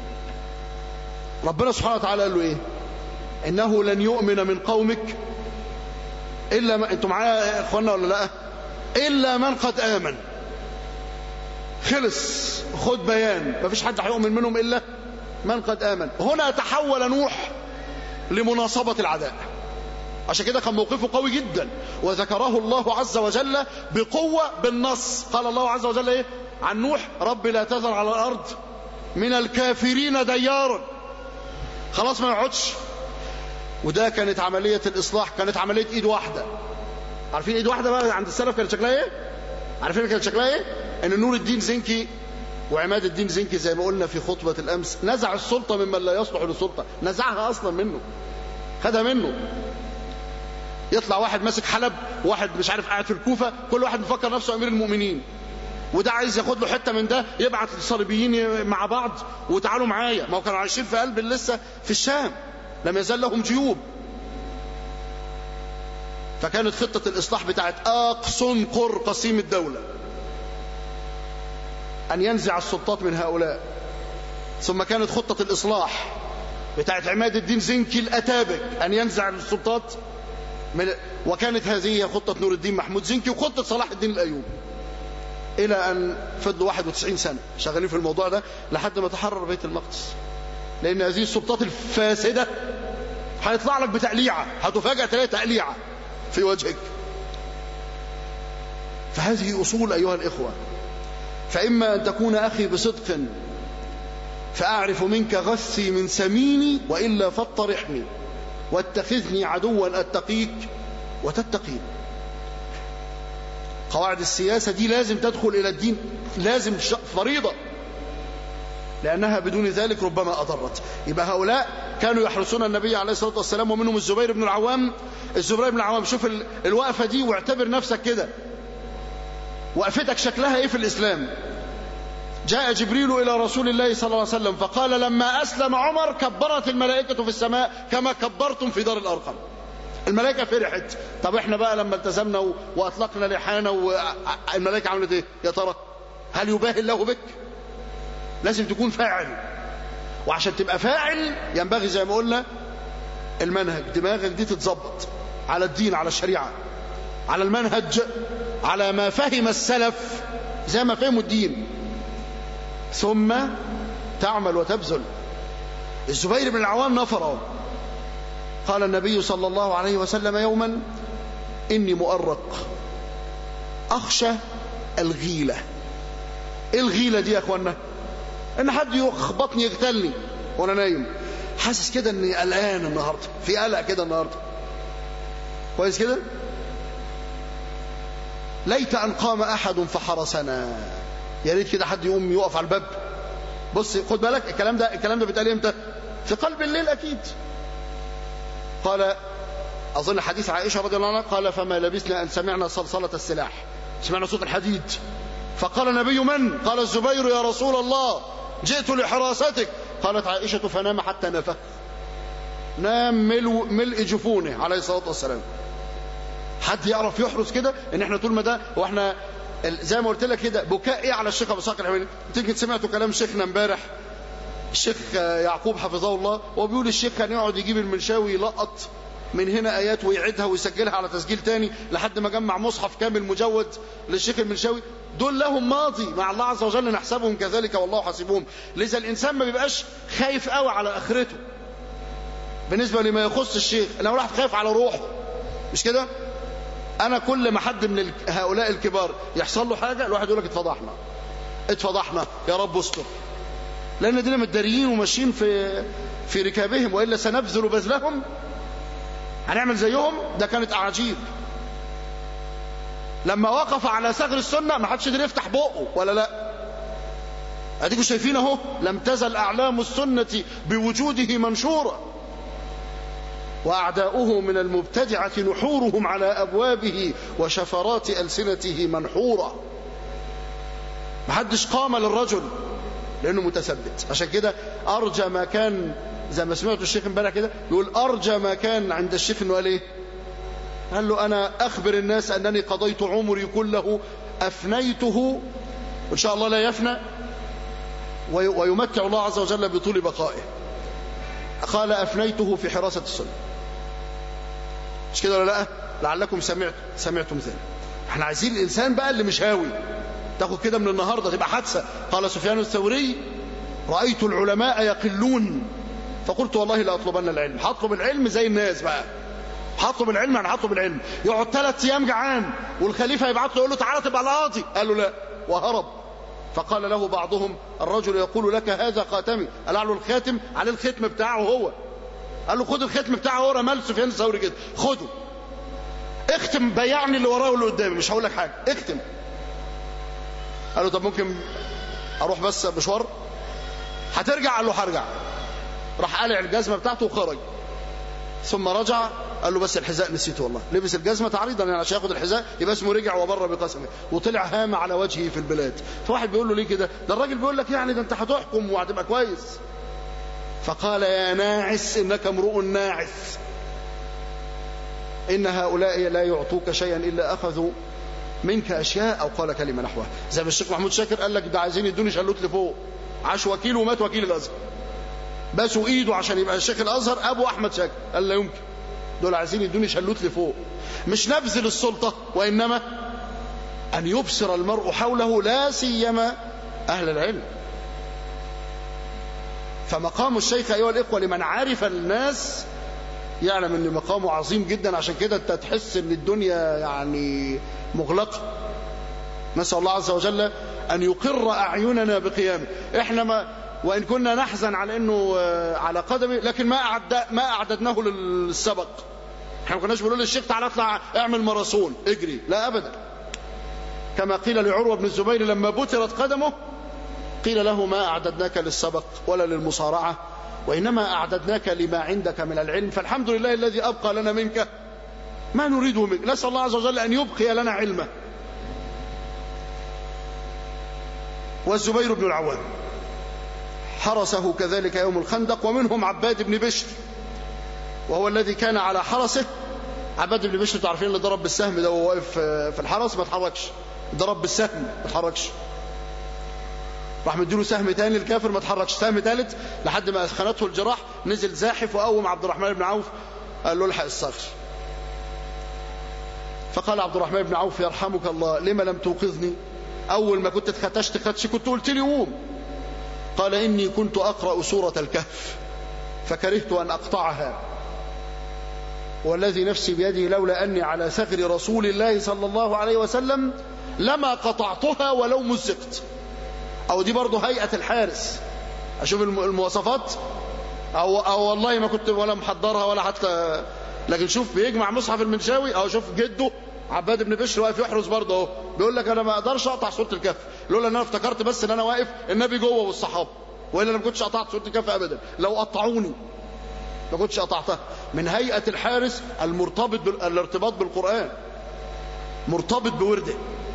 ربنا سبحانه وتعالى قال له ايه انه لن يؤمن من قومك الا ما انتوا معايا يا اخوانا ولا لا الا من قد امن خلص خد بيان مفيش حد هيؤمن منهم الا من قد امن هنا تحول نوح لمناصبة العداء عشان كده كان موقفه قوي جدا وذكره الله عز وجل بقوة بالنص قال الله عز وجل ايه عن نوح رب لا تذر على الارض من الكافرين ديارا خلاص ما يقعدش وده كانت عملية الإصلاح كانت عملية إيد واحدة عارفين إيد واحدة بقى عند السلف كانت شكلها إيه؟ عارفين كانت شكلها إيه؟ إن نور الدين زنكي وعماد الدين زنكي زي ما قلنا في خطبة الأمس نزع السلطة ممن لا يصلح للسلطة نزعها أصلا منه خدها منه يطلع واحد ماسك حلب واحد مش عارف قاعد في الكوفة كل واحد مفكر نفسه أمير المؤمنين وده عايز ياخد له حته من ده يبعت الصليبيين مع بعض وتعالوا معايا ما هو كانوا عايشين في قلب لسه في الشام لم يزال لهم جيوب فكانت خطة الإصلاح بتاعت أقصنقر قسيم الدولة أن ينزع السلطات من هؤلاء ثم كانت خطة الإصلاح بتاعت عماد الدين زنكي الأتابك أن ينزع السلطات من وكانت هذه خطة نور الدين محمود زنكي وخطة صلاح الدين الأيوبي إلى أن فضلوا 91 سنة شغالين في الموضوع ده لحد ما تحرر بيت المقدس لأن هذه السلطات الفاسدة هيطلع لك بتقليعة هتفاجأ تلاقي تقليعة في وجهك فهذه أصول أيها الإخوة فإما أن تكون أخي بصدق فأعرف منك غثي من سميني وإلا فاطرحني واتخذني عدوا أتقيك وتتقين قواعد السياسة دي لازم تدخل إلى الدين لازم فريضة لأنها بدون ذلك ربما أضرت يبقى هؤلاء كانوا يحرسون النبي عليه الصلاة والسلام ومنهم الزبير بن العوام الزبير بن العوام شوف الوقفة دي واعتبر نفسك كده وقفتك شكلها ايه في الإسلام جاء جبريل إلى رسول الله صلى الله عليه وسلم فقال لما أسلم عمر كبرت الملائكة في السماء كما كبرتم في دار الأرقم الملائكة فرحت طب احنا بقى لما التزمنا وأطلقنا لحانا والملائكة عملت ايه يا ترى هل يباهي الله بك لازم تكون فاعل وعشان تبقى فاعل ينبغي زي ما قلنا المنهج دماغك دي تتظبط على الدين على الشريعة على المنهج على ما فهم السلف زي ما فهموا الدين ثم تعمل وتبذل الزبير بن العوام نفر قال النبي صلى الله عليه وسلم يوما إني مؤرق أخشى الغيلة إيه الغيلة دي يا أخوانا إن حد يخبطني يقتلني وأنا نايم حاسس كده إني قلقان النهاردة في قلق كده النهاردة كويس كده ليت أن قام أحد فحرسنا يا ريت كده حد يقوم يقف على الباب بص خد بالك الكلام ده الكلام ده بيتقال امتى في قلب الليل اكيد قال اظن حديث عائشه رضي الله عنها قال فما لبثنا ان سمعنا صلصله السلاح سمعنا صوت الحديد فقال النبي من قال الزبير يا رسول الله جئت لحراستك قالت عائشه فنام حتى نفخ نام ملء ملء جفونه عليه الصلاه والسلام حد يعرف يحرس كده ان احنا طول ما ده واحنا زي ما قلت لك كده بكاء ايه على الشيخ ابو اسحاق الحويني تيجي سمعتوا كلام شيخنا امبارح الشيخ يعقوب حفظه الله وهو بيقول الشيخ كان يقعد يجيب المنشاوي يلقط من هنا ايات ويعيدها ويسجلها على تسجيل تاني لحد ما جمع مصحف كامل مجود للشيخ المنشاوي دول لهم ماضي مع الله عز وجل نحسبهم كذلك والله حاسبهم لذا الانسان ما بيبقاش خايف قوي على اخرته بالنسبه لما يخص الشيخ لو راح خايف على روحه مش كده انا كل ما حد من هؤلاء الكبار يحصل له حاجه الواحد يقول لك اتفضحنا اتفضحنا يا رب استر لان دول متداريين وماشيين في في ركابهم والا سنبذل بذلهم هنعمل زيهم ده كانت اعاجيب لما وقف على ثغر السنه ما حدش قدر يفتح بقه ولا لا اديكم شايفين اهو لم تزل اعلام السنه بوجوده منشوره وأعداؤه من المبتدعة نحورهم على أبوابه وشفرات ألسنته منحورة محدش قام للرجل لأنه متثبت عشان كده أرجى ما كان زي ما سمعت الشيخ امبارح كده يقول أرجى ما كان عند الشيخ إنه قال إيه قال له أنا أخبر الناس أنني قضيت عمري كله أفنيته وإن شاء الله لا يفنى ويمتع الله عز وجل بطول بقائه قال أفنيته في حراسة السنة مش كده ولا لا لعلكم سمعت سمعتم ذلك احنا عايزين الانسان بقى اللي مش هاوي تاخد كده من النهارده تبقى حادثه قال سفيان الثوري رايت العلماء يقلون فقلت والله لا اطلبن العلم هطلب العلم زي الناس بقى هطلب العلم يعني هطلب العلم يقعد ثلاث ايام جعان والخليفه يبعت له يقول له تعالى تبقى القاضي قال له لا وهرب فقال له بعضهم الرجل يقول لك هذا خاتمي قال له الخاتم عليه الختم بتاعه هو قال له خد الختم بتاعه هو رمال سفيان الثوري كده خده اختم بيعني اللي وراه واللي قدامي مش هقول لك حاجه اختم قال له طب ممكن اروح بس مشوار هترجع قال له هرجع راح قلع الجزمه بتاعته وخرج ثم رجع قال له بس الحذاء نسيته والله لبس الجزمه تعريضا يعني عشان ياخد الحذاء يبقى اسمه رجع وبر بقسمه وطلع هام على وجهه في البلاد فواحد بيقول له ليه كده ده الراجل بيقول لك يعني ده انت هتحكم وهتبقى كويس فقال يا ناعس انك امرؤ ناعس ان هؤلاء لا يعطوك شيئا الا اخذوا منك اشياء او قال كلمه نحوها زي ما الشيخ محمود شاكر قال لك ده عايزين يدوني شلوت لفوق عاش وكيل ومات وكيل الازهر بسوا ايده عشان يبقى الشيخ الازهر ابو احمد شاكر قال لا يمكن دول عايزين يدوني شلوت لفوق مش نبذل السلطه وانما ان يبصر المرء حوله لا سيما اهل العلم فمقام الشيخ ايها الاخوه لمن عرف الناس يعلم ان مقامه عظيم جدا عشان كده انت تحس ان الدنيا يعني مغلقه نسال الله عز وجل ان يقر اعيننا بقيامه احنا ما وإن كنا نحزن على أنه على قدمه لكن ما أعد ما أعددناه للسبق احنا ما كناش بنقول للشيخ تعالى اطلع اعمل ماراثون اجري لا أبدا كما قيل لعروة بن الزبير لما بترت قدمه قيل له ما أعددناك للسبق ولا للمصارعة وإنما أعددناك لما عندك من العلم فالحمد لله الذي أبقى لنا منك ما نريده منك نسأل الله عز وجل أن يبقي لنا علمه والزبير بن العوام حرسه كذلك يوم الخندق ومنهم عباد بن بشر وهو الذي كان على حرسه عباد بن بشر تعرفين اللي ضرب بالسهم ده وهو واقف في الحرس ما اتحركش ضرب بالسهم ما اتحركش راح مديله سهم تاني الكافر ما اتحركش سهم ثالث لحد ما خانته الجراح نزل زاحف وقوم عبد الرحمن بن عوف قال له الحق الصخر فقال عبد الرحمن بن عوف يرحمك الله لما لم توقظني أول ما كنت اتختشت خدش كنت قلت لي قوم قال إني كنت أقرأ سورة الكهف فكرهت أن أقطعها والذي نفسي بيده لولا أني على ثغر رسول الله صلى الله عليه وسلم لما قطعتها ولو مزقت أو دي برضه هيئة الحارس أشوف المواصفات أو, أو والله ما كنت ولا محضرها ولا حتى لكن شوف بيجمع مصحف المنشاوي أو شوف جده عباد بن بشر واقف يحرس برضه اهو بيقول لك انا ما اقدرش اقطع سوره الكهف لولا ان انا افتكرت بس ان انا واقف النبي جوه والصحابه والا انا ما كنتش قطعت سوره الكهف ابدا لو قطعوني ما كنتش قطعتها من هيئه الحارس المرتبط بال... الارتباط بالقران مرتبط بورده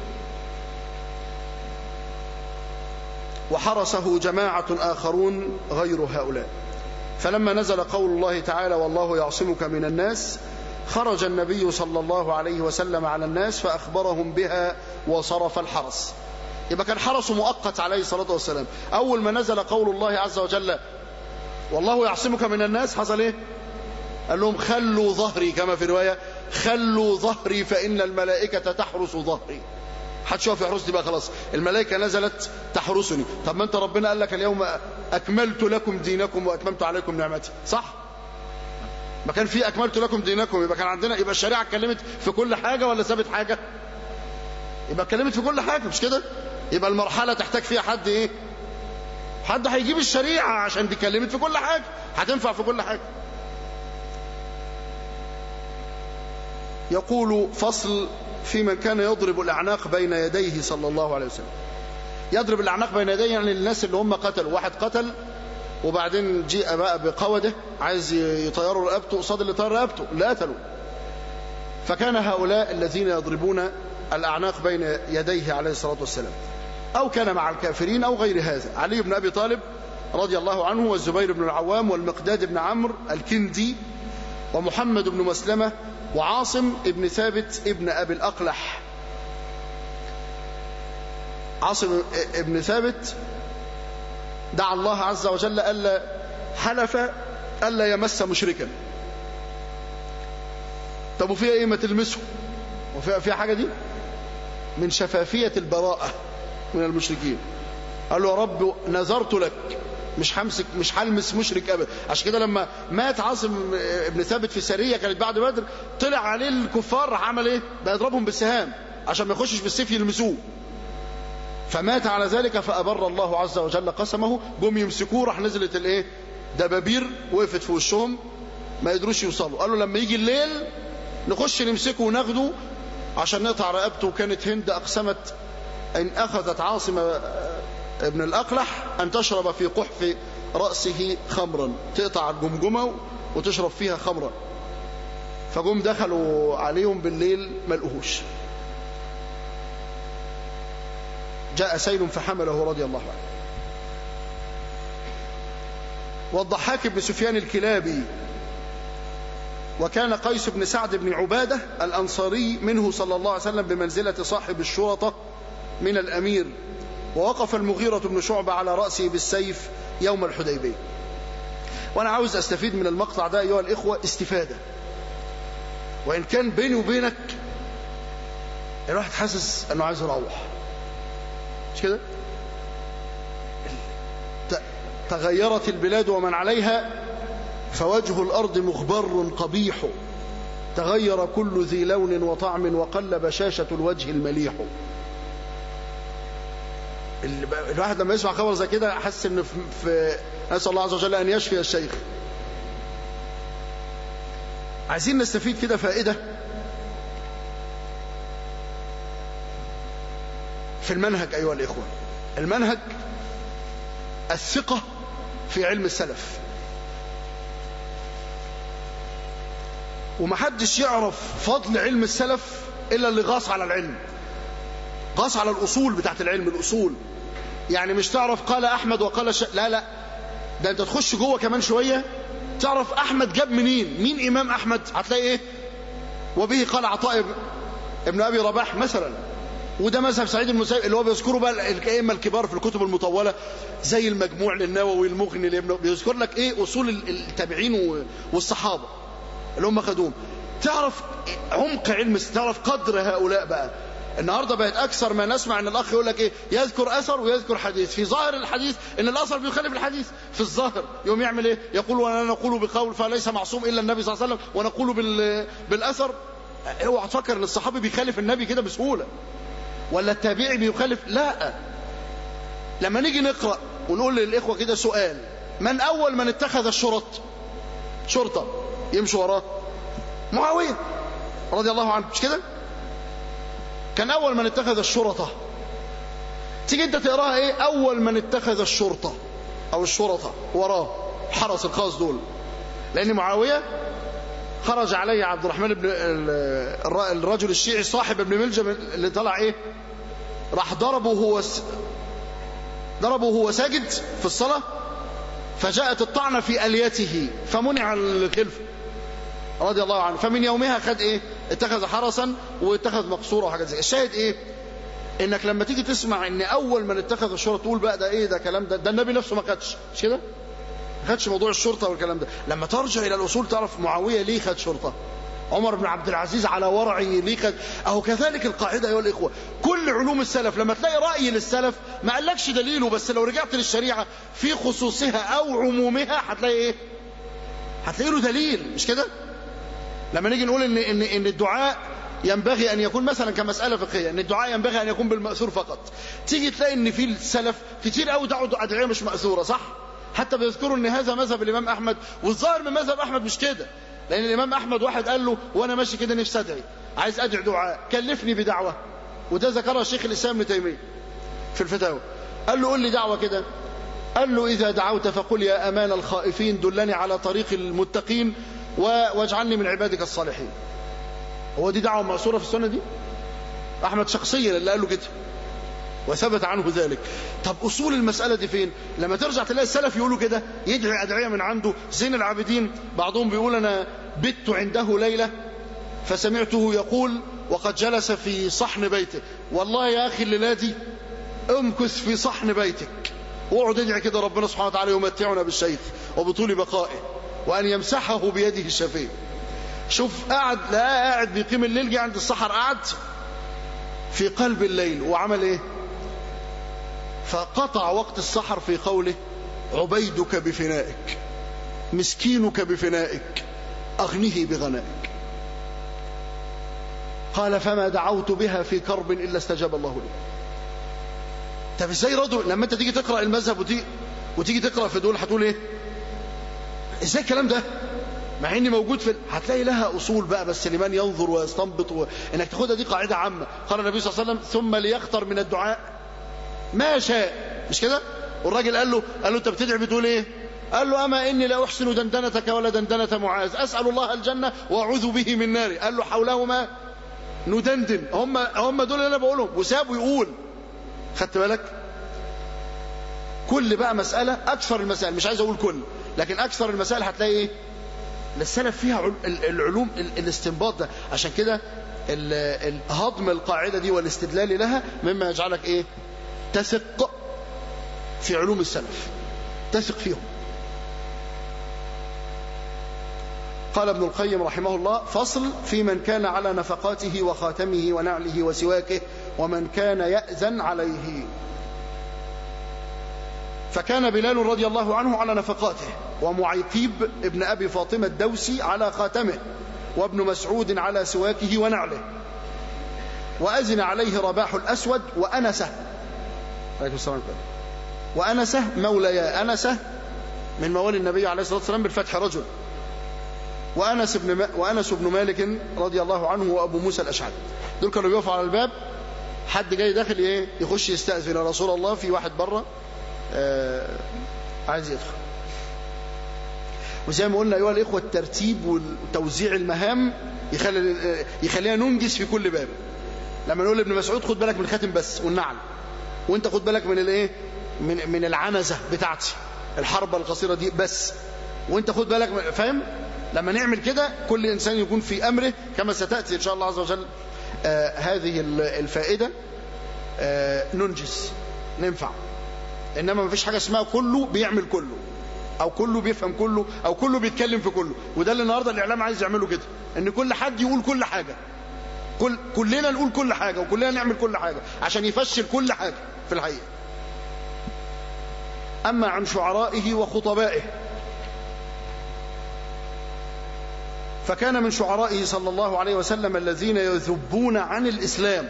وحرسه جماعه اخرون غير هؤلاء فلما نزل قول الله تعالى والله يعصمك من الناس خرج النبي صلى الله عليه وسلم على الناس فأخبرهم بها وصرف الحرس يبقى كان حرسه مؤقت عليه الصلاة والسلام أول ما نزل قول الله عز وجل والله يعصمك من الناس حصل إيه قال لهم خلوا ظهري كما في رواية خلوا ظهري فإن الملائكة تحرس ظهري هتشوف يحرسني بقى خلاص الملائكة نزلت تحرسني طب ما انت ربنا قال لك اليوم أكملت لكم دينكم وأتممت عليكم نعمتي صح ما كان في أكملت لكم دينكم يبقى كان عندنا يبقى الشريعة اتكلمت في كل حاجة ولا سابت حاجة يبقى اتكلمت في كل حاجة مش كده يبقى المرحلة تحتاج فيها حد ايه حد هيجيب الشريعة عشان دي اتكلمت في كل حاجة هتنفع في كل حاجة يقول فصل في من كان يضرب الأعناق بين يديه صلى الله عليه وسلم يضرب الأعناق بين يديه يعني الناس اللي هم قتلوا واحد قتل وبعدين جيء بقى بقوده عايز يطيروا رقبته قصاد اللي طير رقبته لا قتلوا فكان هؤلاء الذين يضربون الأعناق بين يديه عليه الصلاة والسلام أو كان مع الكافرين أو غير هذا علي بن أبي طالب رضي الله عنه والزبير بن العوام والمقداد بن عمرو الكندي ومحمد بن مسلمة وعاصم ابن ثابت ابن أبي الأقلح عاصم ابن ثابت دعا الله عز وجل ألا حلف ألا يمس مشركا طب وفيها ايه ما تلمسه وفيها فيها حاجة دي من شفافية البراءة من المشركين قال له يا رب نذرت لك مش همسك مش هلمس مشرك ابدا عشان كده لما مات عاصم ابن ثابت في سريه كانت بعد بدر طلع عليه الكفار راح عمل ايه؟ بقى يضربهم بالسهام عشان ما يخشش بالسيف يلمسوه فمات على ذلك فأبر الله عز وجل قسمه جم يمسكوه راح نزلت الايه دبابير وقفت في وشهم ما يقدروش يوصلوا قالوا لما يجي الليل نخش نمسكه وناخده عشان نقطع رقبته وكانت هند أقسمت إن أخذت عاصم ابن الأقلح أن تشرب في قحف رأسه خمرا تقطع الجمجمة وتشرب فيها خمرا فجم دخلوا عليهم بالليل ما لقوهوش جاء سيل فحمله رضي الله عنه والضحاك بن سفيان الكلابي وكان قيس بن سعد بن عبادة الأنصاري منه صلى الله عليه وسلم بمنزلة صاحب الشرطة من الأمير ووقف المغيرة بن شعبة على رأسه بالسيف يوم الحديبية وأنا عاوز أستفيد من المقطع ده أيها الإخوة استفادة وإن كان بيني وبينك الواحد حاسس أنه عايز يروح مش كده تغيرت البلاد ومن عليها فوجه الأرض مغبر قبيح تغير كل ذي لون وطعم وقل بشاشة الوجه المليح الواحد لما يسمع خبر زي كده حس ان في, في نسال الله عز وجل ان يشفي الشيخ عايزين نستفيد كده فائده في المنهج ايها الاخوه المنهج الثقه في علم السلف ومحدش يعرف فضل علم السلف الا اللي غاص على العلم غاص على الاصول بتاعت العلم الاصول يعني مش تعرف قال احمد وقال ش... لا لا ده انت تخش جوه كمان شويه تعرف احمد جاب منين مين امام احمد هتلاقي ايه وبه قال عطاء ابن ابي رباح مثلا وده مذهب سعيد المسيب اللي هو بيذكره بقى الائمه الكبار في الكتب المطوله زي المجموع للنووي المغني لابن بيذكر لك ايه اصول التابعين والصحابه اللي هم خدوهم تعرف عمق علم تعرف قدر هؤلاء بقى النهارده بقت اكثر ما نسمع ان الاخ يقول لك ايه يذكر اثر ويذكر حديث في ظاهر الحديث ان الاثر بيخالف الحديث في الظاهر يوم يعمل ايه يقول ولا نقول بقول فليس معصوم الا النبي صلى الله عليه وسلم ونقول بال بالاثر اوعى تفكر ان الصحابي بيخالف النبي كده بسهوله ولا التابعي بيخالف لا لما نيجي نقرا ونقول للاخوه كده سؤال من اول من اتخذ الشرط شرطه يمشي وراه معاويه رضي الله عنه مش كده كان أول من اتخذ الشرطة تيجي أنت تقراها إيه أول من اتخذ الشرطة أو الشرطة وراه حرس الخاص دول لأن معاوية خرج عليه عبد الرحمن بن الرجل الشيعي صاحب ابن ملجم اللي طلع إيه راح ضربه هو س... ضربه هو ساجد في الصلاة فجاءت الطعنة في أليته فمنع الخلفة رضي الله عنه فمن يومها خد ايه اتخذ حرسا واتخذ مقصورة وحاجات زي الشاهد ايه انك لما تيجي تسمع ان اول من اتخذ الشرطة تقول بقى ده ايه ده كلام ده ده النبي نفسه ما خدش مش كده ما خدش موضوع الشرطة والكلام ده لما ترجع الى الاصول تعرف معاوية ليه خد شرطة عمر بن عبد العزيز على ورعه ليه خد اهو كذلك القاعدة ايها الاخوة كل علوم السلف لما تلاقي رأي للسلف ما قالكش دليله بس لو رجعت للشريعة في خصوصها او عمومها هتلاقي ايه هتلاقي له دليل مش كده لما نيجي نقول ان ان ان الدعاء ينبغي ان يكون مثلا كمساله فقهيه ان الدعاء ينبغي ان يكون بالماثور فقط تيجي تلاقي ان في السلف كتير قوي دعوا ادعيه مش ماثوره صح حتى بيذكروا ان هذا مذهب الامام احمد والظاهر من مذهب احمد مش كده لان الامام احمد واحد قال له وانا ماشي كده نفسي ادعي عايز ادعي دعاء كلفني بدعوه وده ذكرها الشيخ الاسلام ابن تيميه في الفتاوى قال له قول لي دعوه كده قال له اذا دعوت فقل يا امان الخائفين دلني على طريق المتقين واجعلني من عبادك الصالحين هو دي دعوة مأسورة في السنة دي أحمد شخصيا اللي قال له كده وثبت عنه ذلك طب أصول المسألة دي فين لما ترجع تلاقي السلف يقولوا كده يدعي أدعية من عنده زين العابدين بعضهم بيقول أنا بت عنده ليلة فسمعته يقول وقد جلس في صحن بيته والله يا أخي الليلة دي امكث في صحن بيتك واقعد ادعي كده ربنا سبحانه وتعالى يمتعنا بالشيخ وبطول بقائه وأن يمسحه بيده الشفيع شوف قاعد لا قاعد بيقيم الليل جه عند السحر قعد في قلب الليل وعمل ايه فقطع وقت السحر في قوله عبيدك بفنائك مسكينك بفنائك أغنه بغنائك قال فما دعوت بها في كرب إلا استجاب الله لي طب ازاي رضوا لما انت تيجي تقرأ المذهب وتيجي, وتيجي تقرأ في دول هتقول ايه ازاي الكلام ده مع اني موجود في هتلاقي لها اصول بقى بس لمن ينظر ويستنبط و... انك تاخدها دي قاعده عامه قال النبي صلى الله عليه وسلم ثم ليختر من الدعاء ما شاء مش كده والراجل قال له قال له انت بتدعي بتقول ايه قال له اما اني لا احسن دندنتك ولا دندنه معاذ اسال الله الجنه واعوذ به من نار قال له حولهما ندندن هم هم دول اللي انا بقولهم وسابه يقول خدت بالك كل بقى مساله اكثر المسائل مش عايز اقول كل لكن اكثر المسائل هتلاقي ايه السلف فيها العلوم الاستنباط ده عشان كده هضم القاعدة دي والاستدلال لها مما يجعلك ايه تثق في علوم السلف تثق فيهم قال ابن القيم رحمه الله فصل في من كان على نفقاته وخاتمه ونعله وسواكه ومن كان يأذن عليه فكان بلال رضي الله عنه على نفقاته ومعيقيب ابن أبي فاطمة الدوسي على خاتمه وابن مسعود على سواكه ونعله وأزن عليه رباح الأسود وأنسه عليكم السلام عليكم وأنسة موليا أنسة من موالي النبي عليه الصلاة والسلام بالفتح رجل وأنس بن, ما وأنس بن مالك رضي الله عنه وأبو موسى الأشعري دول كانوا بيقفوا على الباب حد جاي داخل ايه يخش يستأذن يا رسول الله في واحد بره آه عايز يدخل وزي ما قلنا أيها الإخوة الترتيب وتوزيع المهام يخلي يخلينا ننجز في كل باب لما نقول لابن مسعود خد بالك من الخاتم بس والنعل وانت خد بالك من الايه من من العنزه بتاعتي الحربه القصيره دي بس وانت خد بالك فاهم لما نعمل كده كل انسان يكون في امره كما ستاتي ان شاء الله عز وجل آه هذه الفائده آه ننجز ننفع انما ما فيش حاجه اسمها كله بيعمل كله او كله بيفهم كله او كله بيتكلم في كله وده اللي النهارده الاعلام عايز يعمله كده ان كل حد يقول كل حاجه كل كلنا نقول كل حاجه وكلنا نعمل كل حاجه عشان يفشل كل حاجه في الحقيقه اما عن شعرائه وخطبائه فكان من شعرائه صلى الله عليه وسلم الذين يذبون عن الاسلام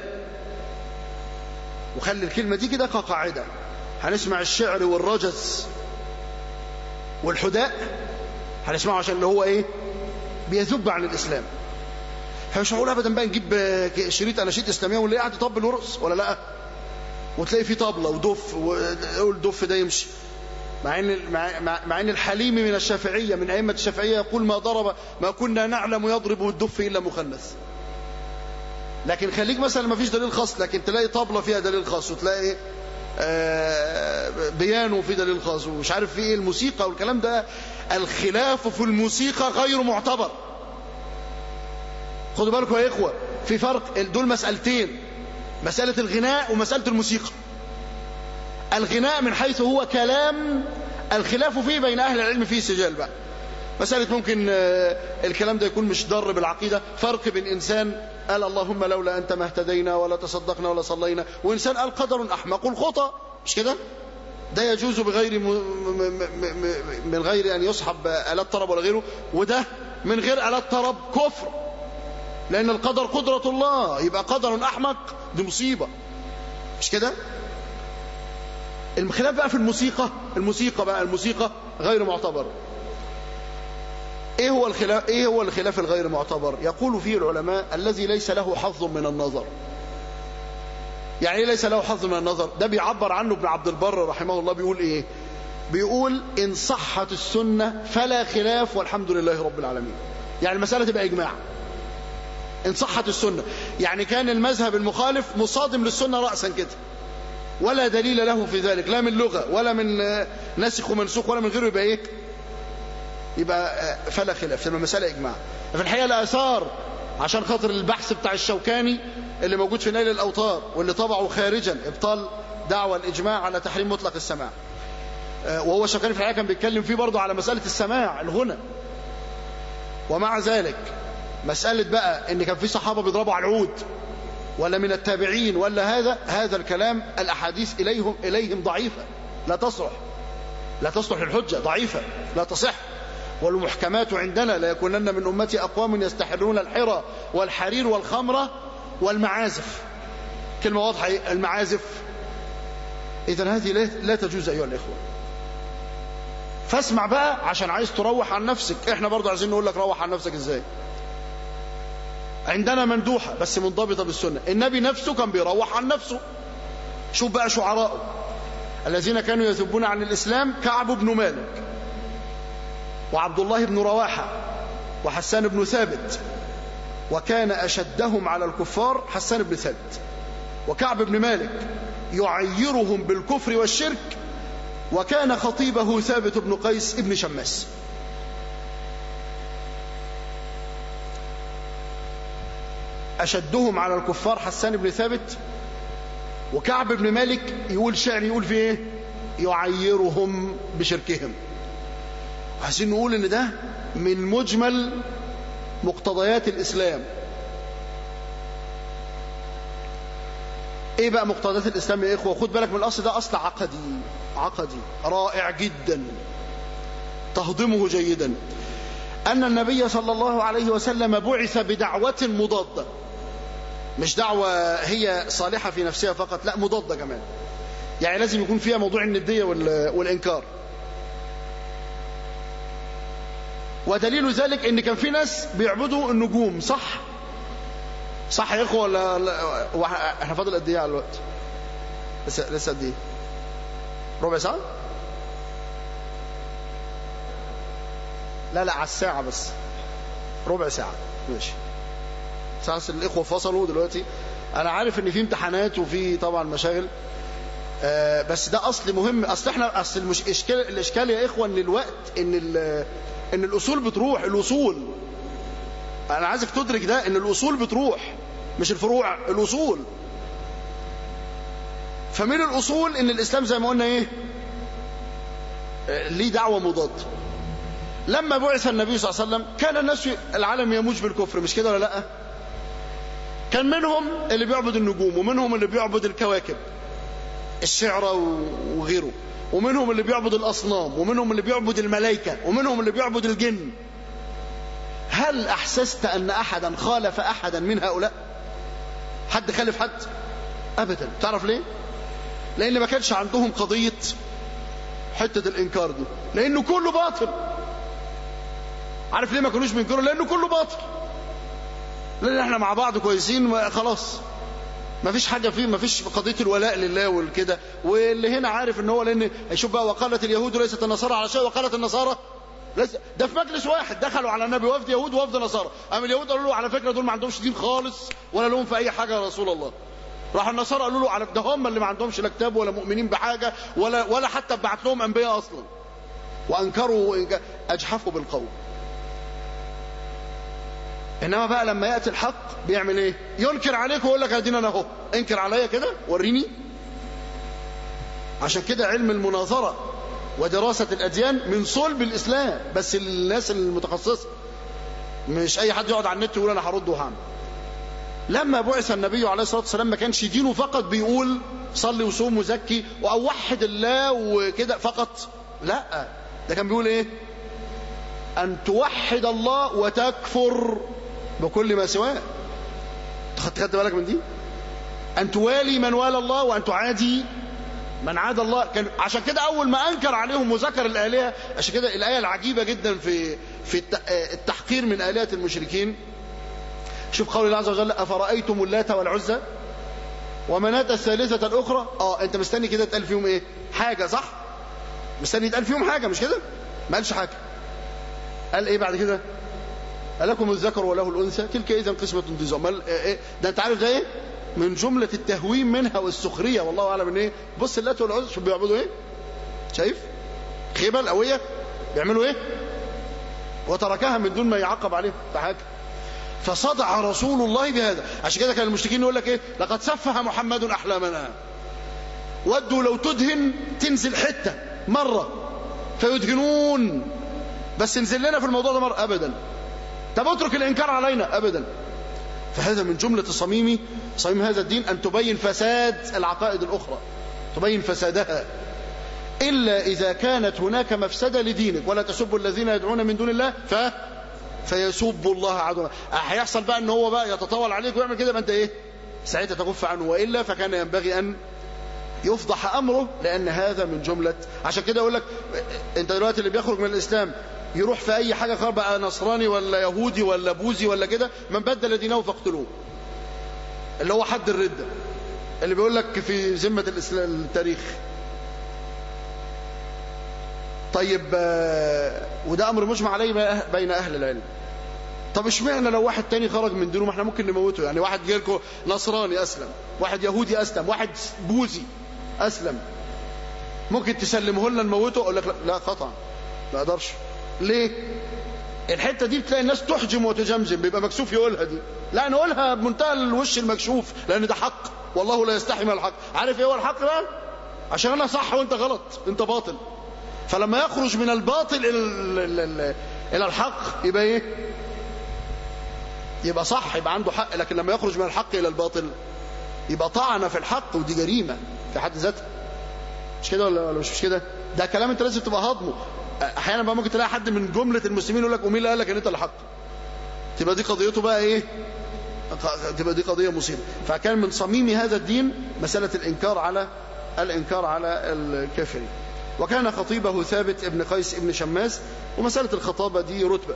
وخلي الكلمه دي كده كقاعده هنسمع الشعر والرجز والحداء هنسمعه عشان اللي هو ايه بيذب عن الاسلام فمش معقول ابدا بقى نجيب شريط اناشيد اسلاميه واللي قاعد يطبل ورقص ولا لا وتلاقي فيه طبله ودف ويقول الدف ده يمشي مع ان مع, مع ان الحليمي من الشافعيه من ائمه الشافعيه يقول ما ضرب ما كنا نعلم يضرب الدف الا مخنث لكن خليك مثلا ما فيش دليل خاص لكن تلاقي طبله فيها دليل خاص وتلاقي آه بيانو في دليل خاص ومش عارف في ايه الموسيقى والكلام ده الخلاف في الموسيقى غير معتبر خدوا بالكم يا اخوه في فرق دول مسالتين مساله الغناء ومساله الموسيقى الغناء من حيث هو كلام الخلاف فيه بين اهل العلم فيه سجال بقى مسألة ممكن الكلام ده يكون مش ضر بالعقيدة فرق بين إنسان قال اللهم لولا أنت ما اهتدينا ولا تصدقنا ولا صلينا وإنسان قال قدر أحمق الخطى مش كده ده يجوز بغير م... م... م... من غير أن يصحب آلات طرب ولا غيره وده من غير آلات طرب كفر لأن القدر قدرة الله يبقى قدر أحمق دي مصيبة مش كده الخلاف بقى في الموسيقى الموسيقى بقى الموسيقى غير معتبر ايه هو الخلاف ايه هو الخلاف الغير معتبر يقول فيه العلماء الذي ليس له حظ من النظر يعني ايه ليس له حظ من النظر ده بيعبر عنه ابن عبد البر رحمه الله بيقول ايه بيقول ان صحت السنه فلا خلاف والحمد لله رب العالمين يعني المساله تبقى اجماع ان صحت السنه يعني كان المذهب المخالف مصادم للسنه راسا كده ولا دليل له في ذلك لا من لغه ولا من ناسخ ومنسوخ ولا من غيره يبقى ايه يبقى فلا خلاف تبقى مسألة إجماع في الحقيقة الآثار عشان خاطر البحث بتاع الشوكاني اللي موجود في نيل الأوطار واللي طبعه خارجا إبطال دعوة الإجماع على تحريم مطلق السماع وهو الشوكاني في الحقيقة كان بيتكلم فيه برضه على مسألة السماع الغنى ومع ذلك مسألة بقى إن كان في صحابة بيضربوا على العود ولا من التابعين ولا هذا هذا الكلام الأحاديث إليهم إليهم ضعيفة لا تصلح لا تصلح للحجة ضعيفة لا تصح والمحكمات عندنا لا يكونن من أمتي أقوام يستحلون الحرى والحرير والخمرة والمعازف كلمة واضحة المعازف إذا هذه لا تجوز أيها الإخوة فاسمع بقى عشان عايز تروح عن نفسك احنا برضو عايزين نقول لك روح عن نفسك ازاي عندنا مندوحة بس منضبطة بالسنة النبي نفسه كان بيروح عن نفسه شوف بقى شعراءه الذين كانوا يذبون عن الإسلام كعب بن مالك وعبد الله بن رواحة وحسان بن ثابت وكان أشدهم على الكفار حسان بن ثابت وكعب بن مالك يعيرهم بالكفر والشرك وكان خطيبه ثابت بن قيس بن شماس أشدهم على الكفار حسان بن ثابت وكعب بن مالك يقول شعر يقول فيه ايه يعيرهم بشركهم عايزين نقول ان ده من مجمل مقتضيات الاسلام ايه بقى مقتضيات الاسلام يا اخوه خد بالك من الاصل ده اصل عقدي عقدي رائع جدا تهضمه جيدا ان النبي صلى الله عليه وسلم بعث بدعوه مضاده مش دعوه هي صالحه في نفسها فقط لا مضاده كمان يعني لازم يكون فيها موضوع الندية والإنكار ودليل ذلك ان كان في ناس بيعبدوا النجوم صح صح يا اخوه ولا لا احنا فاضل قد ايه على الوقت لسه لسه قد ايه ربع ساعه لا لا على الساعه بس ربع ساعه ماشي ساعه الاخوه فصلوا دلوقتي انا عارف ان في امتحانات وفي طبعا مشاغل آه بس ده اصل مهم اصل احنا اصل المش... الاشكال الاشكال يا اخوه ان الوقت ان ال... ان الاصول بتروح الاصول انا عايزك تدرك ده ان الاصول بتروح مش الفروع الاصول فمن الاصول ان الاسلام زي ما قلنا ايه ليه دعوه مضاد لما بعث النبي صلى الله عليه وسلم كان الناس العالم يموج بالكفر مش كده ولا لا كان منهم اللي بيعبد النجوم ومنهم اللي بيعبد الكواكب الشعرى وغيره ومنهم اللي بيعبد الأصنام ومنهم اللي بيعبد الملائكة ومنهم اللي بيعبد الجن هل أحسست أن أحدا خالف أحدا من هؤلاء حد خالف حد أبدا تعرف ليه لأن ما كانش عندهم قضية حتة الإنكار دي لأنه كله باطل عارف ليه ما كانوش بينكروا لأنه كله باطل لأن احنا مع بعض كويسين خلاص ما فيش حاجة فيه ما فيش قضية الولاء لله والكده واللي هنا عارف ان هو لان شوف بقى وقالت اليهود ليست النصارى على شيء وقالت النصارى ليس ده في مجلس واحد دخلوا على النبي وفد يهود ووفد نصارى قام اليهود قالوا له على فكرة دول ما عندهمش دين خالص ولا لهم في اي حاجة يا رسول الله راح النصارى قالوا له على ده هم اللي ما عندهمش لا كتاب ولا مؤمنين بحاجة ولا ولا حتى بعت لهم انبياء اصلا وانكروا اجحفوا بالقول انما بقى لما ياتي الحق بيعمل ايه ينكر عليك ويقول لك ادينا انا اهو انكر عليا كده وريني عشان كده علم المناظره ودراسه الاديان من صلب الاسلام بس الناس المتخصصه مش اي حد يقعد على النت يقول انا هرد وهعمل لما بعث النبي عليه الصلاه والسلام ما كانش دينه فقط بيقول صلي وصوم وزكي او وحد الله وكده فقط لا ده كان بيقول ايه ان توحد الله وتكفر بكل ما سواه خدت بالك من دي أن توالي من والى الله وأن تعادي من عاد الله كان عشان كده أول ما أنكر عليهم وذكر الآلهة عشان كده الآية العجيبة جدا في في التحقير من آلهة المشركين شوف قول الله عز وجل أفرأيتم اللات والعزى ومناة الثالثة الأخرى اه أنت مستني كده تقال فيهم إيه حاجة صح مستني يتقال فيهم حاجة مش كده ما قالش حاجة قال إيه بعد كده ألكم الذكر وله الأنثى تلك إذا قسمة ضيزى إيه ده أنت عارف ده إيه من جملة التهوين منها والسخرية والله أعلم إن إيه بص اللات والعزى شوف بيعبدوا إيه شايف خيبة القوية بيعملوا إيه وتركها من دون ما يعقب عليهم فحاجة فصدع رسول الله بهذا عشان كده كان المشركين يقول لك إيه لقد سفه محمد أحلامنا ودوا لو تدهن تنزل حتة مرة فيدهنون بس انزل لنا في الموضوع ده مرة أبدا طب اترك الإنكار علينا أبدا فهذا من جملة صميم صميم هذا الدين أن تبين فساد العقائد الأخرى تبين فسادها إلا إذا كانت هناك مفسدة لدينك ولا تسبوا الذين يدعون من دون الله ف فيسبوا الله عدوا هيحصل بقى ان هو بقى يتطاول عليك ويعمل كده ما انت ايه ساعتها تكف عنه والا فكان ينبغي ان يفضح امره لان هذا من جمله عشان كده يقول لك انت دلوقتي اللي بيخرج من الاسلام يروح في اي حاجه خير بقى نصراني ولا يهودي ولا بوذي ولا كده من بدل دينه فاقتلوه اللي هو حد الرده اللي بيقول لك في ذمه الاسلام التاريخ طيب وده امر مجمع عليه بين اهل العلم طب اشمعنى لو واحد تاني خرج من دينه ما احنا ممكن نموته يعني واحد جالكوا نصراني اسلم واحد يهودي اسلم واحد بوذي اسلم ممكن تسلمه لنا نموته اقول لك لا, لا قطعا ما اقدرش ليه الحته دي بتلاقي الناس تحجم وتجمجم بيبقى مكسوف يقولها دي لا نقولها بمنتهى الوش المكشوف لان ده حق والله لا يستحي من الحق عارف ايه هو الحق ده عشان انا صح وانت غلط انت باطل فلما يخرج من الباطل الى الى الحق يبقى ايه يبقى صح يبقى عنده حق لكن لما يخرج من الحق الى الباطل يبقى طعن في الحق ودي جريمه في حد ذاتها مش كده ولا مش مش كده ده كلام انت لازم تبقى هضمه احيانا بقى ممكن تلاقي حد من جمله المسلمين يقول لك ومين اللي قال لك ان انت اللي حق تبقى دي قضيته بقى ايه تبقى دي قضيه مصيبه فكان من صميم هذا الدين مساله الانكار على الإنكار على الكافر وكان خطيبه ثابت ابن قيس ابن شماس ومسألة الخطابة دي رتبة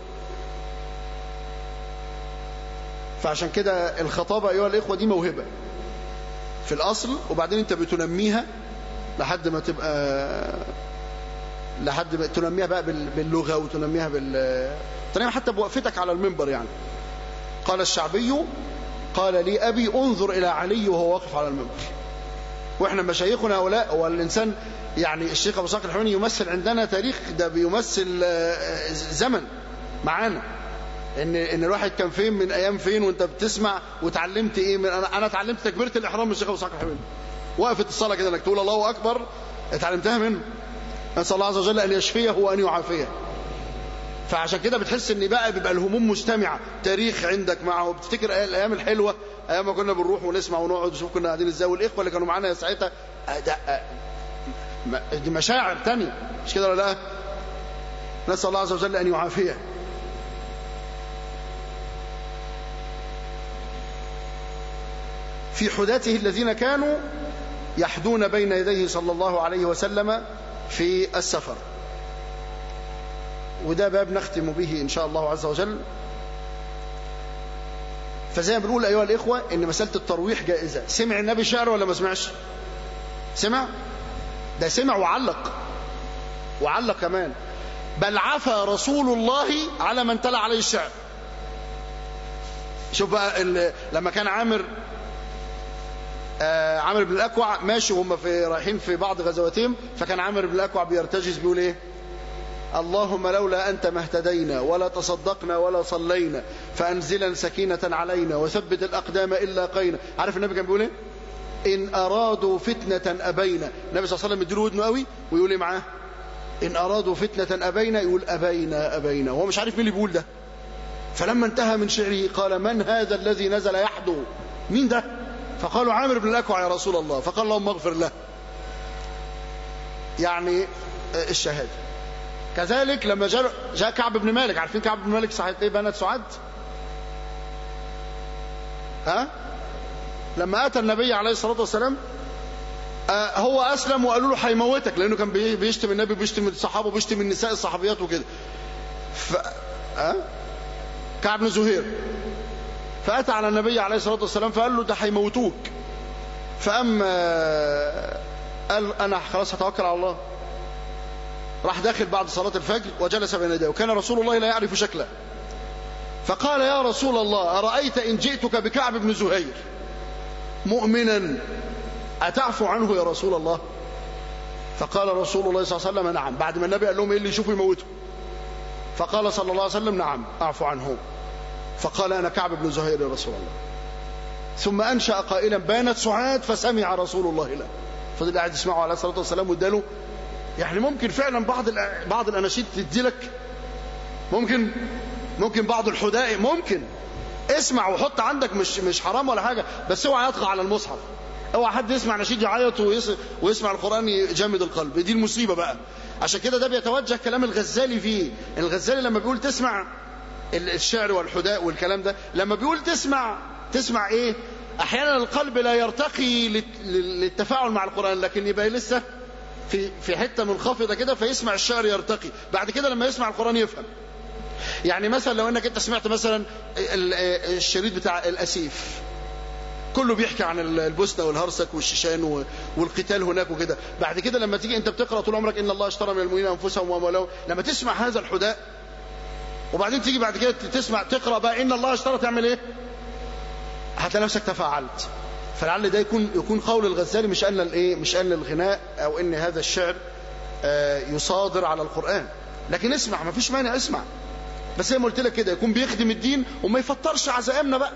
فعشان كده الخطابة أيها الإخوة دي موهبة في الأصل وبعدين أنت بتنميها لحد ما تبقى لحد ما تنميها بقى باللغة وتنميها بال تنميها حتى بوقفتك على المنبر يعني قال الشعبي قال لي أبي انظر إلى علي وهو واقف على المنبر وإحنا مشايخنا هؤلاء والإنسان يعني الشيخ أبو صالح الحميني يمثل عندنا تاريخ ده بيمثل زمن معانا ان ان الواحد كان فين من ايام فين وانت بتسمع وتعلمت ايه من انا انا اتعلمت تكبيره الاحرام من الشيخ ابو صالح الحميني وقفت الصلاه كده انك تقول الله اكبر اتعلمتها منه نسال الله عز وجل ان يشفيه وان يعافيه فعشان كده بتحس ان بقى بيبقى الهموم مجتمعه تاريخ عندك معه بتفتكر الايام الحلوه ايام ما كنا بنروح ونسمع ونقعد ونشوف كنا قاعدين ازاي والاخوه اللي كانوا معانا ساعتها ده دي مشاعر تانية مش كده ولا لا نسال الله عز وجل ان يعافيه في حداته الذين كانوا يحدون بين يديه صلى الله عليه وسلم في السفر وده باب نختم به إن شاء الله عز وجل فزي ما بنقول أيها الإخوة إن مسألة الترويح جائزة سمع النبي شعر ولا ما سمعش سمع ده سمع وعلق وعلق كمان بل عفى رسول الله على من تلا عليه الشعر شوف بقى لما كان عامر آه عامر بن الأكوع ماشي وهم في رايحين في بعض غزواتهم فكان عامر بن الأكوع بيرتجز بيقول ايه اللهم لولا أنت ما اهتدينا ولا تصدقنا ولا صلينا فأنزلا سكينة علينا وثبت الأقدام إلا قينا عارف النبي كان بيقول ايه إن أرادوا فتنة أبينا النبي صلى الله عليه وسلم يديله ودنه قوي ويقول ايه معاه إن أرادوا فتنة أبينا يقول أبينا أبينا وهو مش عارف مين اللي بيقول ده فلما انتهى من شعره قال من هذا الذي نزل يحدو مين ده فقالوا عامر بن الأكوع يا رسول الله فقال اللهم اغفر له يعني الشهادة كذلك لما جاء, جاء كعب بن مالك عارفين كعب بن مالك صحيح ايه بنات سعاد ها لما أتى النبي عليه الصلاة والسلام آه هو أسلم وقالوا له هيموتك لأنه كان بيشتم النبي بيشتم الصحابة وبيشتم النساء الصحابيات وكده ف... أه؟ كعب بن زهير فأتى على النبي عليه الصلاة والسلام فقال له ده هيموتوك فأما قال أنا خلاص هتوكل على الله راح داخل بعد صلاة الفجر وجلس بين يديه وكان رسول الله لا يعرف شكله فقال يا رسول الله أرأيت إن جئتك بكعب بن زهير مؤمنا أتعفو عنه يا رسول الله فقال رسول الله صلى الله عليه وسلم نعم بعد ما النبي قال لهم ايه اللي يشوفوا يموتوا فقال صلى الله عليه وسلم نعم أعفو عنه فقال أنا كعب بن زهير يا رسول الله ثم أنشأ قائلا بانت سعاد فسمع رسول الله له فضل قاعد يسمعه عليه الصلاة والسلام واداله يعني ممكن فعلا بعض بعض الأناشيد تدي لك ممكن ممكن بعض الحدائق ممكن اسمع وحط عندك مش مش حرام ولا حاجة بس اوعى يطغى على المصحف اوعى حد يسمع نشيد يعيط ويسمع القرآن يجمد القلب دي المصيبة بقى عشان كده ده بيتوجه كلام الغزالي فيه الغزالي لما بيقول تسمع الشعر والحداء والكلام ده لما بيقول تسمع تسمع ايه احيانا القلب لا يرتقي للتفاعل مع القرآن لكن يبقى لسه في في حته منخفضه كده فيسمع الشعر يرتقي بعد كده لما يسمع القرآن يفهم يعني مثلا لو انك انت سمعت مثلا الشريط بتاع الاسيف كله بيحكي عن البوسنه والهرسك والشيشان والقتال هناك وكده بعد كده لما تيجي انت بتقرا طول عمرك ان الله اشترى من المؤمنين انفسهم واموالهم لما تسمع هذا الحداء وبعدين تيجي بعد كده تسمع تقرا بقى ان الله اشترى تعمل ايه هتلاقي نفسك تفاعلت فلعل ده يكون يكون قول الغزالي مش ان الايه مش ان الغناء او ان هذا الشعر يصادر على القران لكن اسمع ما فيش مانع اسمع بس زي ما قلت لك كده يكون بيخدم الدين وما يفطرش عزائمنا بقى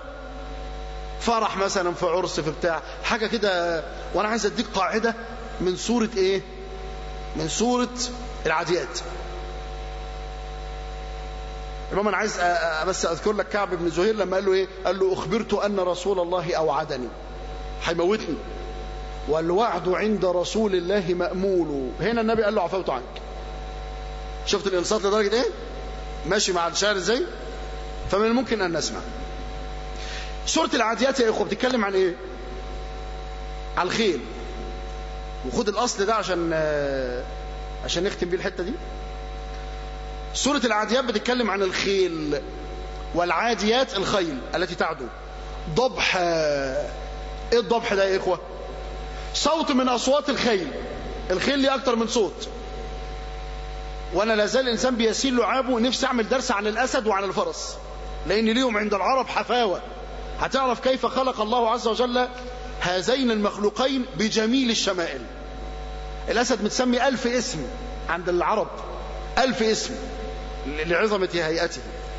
فرح مثلا في عرس في بتاع حاجة كده وانا عايز اديك قاعدة من سورة ايه من سورة العاديات المهم انا عايز بس اذكر لك كعب بن زهير لما قال له ايه قال له اخبرت ان رسول الله اوعدني هيموتني والوعد عند رسول الله مأمول هنا النبي قال له عفوت عنك شفت الانصات لدرجة ايه ماشي مع الشعر ازاي فمن الممكن ان نسمع سورة العاديات يا اخوة بتتكلم عن ايه عن الخيل وخد الأصل ده عشان عشان نختم بيه الحتة دي سورة العاديات بتتكلم عن الخيل والعاديات الخيل التي تعدو ضبح ايه الضبح ده يا اخوة صوت من اصوات الخيل الخيل ليه اكتر من صوت وانا لازال الانسان بيسيل لعابه نفسي اعمل درس عن الاسد وعن الفرس لان ليهم عند العرب حفاوة هتعرف كيف خلق الله عز وجل هذين المخلوقين بجميل الشمائل الاسد متسمي الف اسم عند العرب الف اسم لعظمة هيئته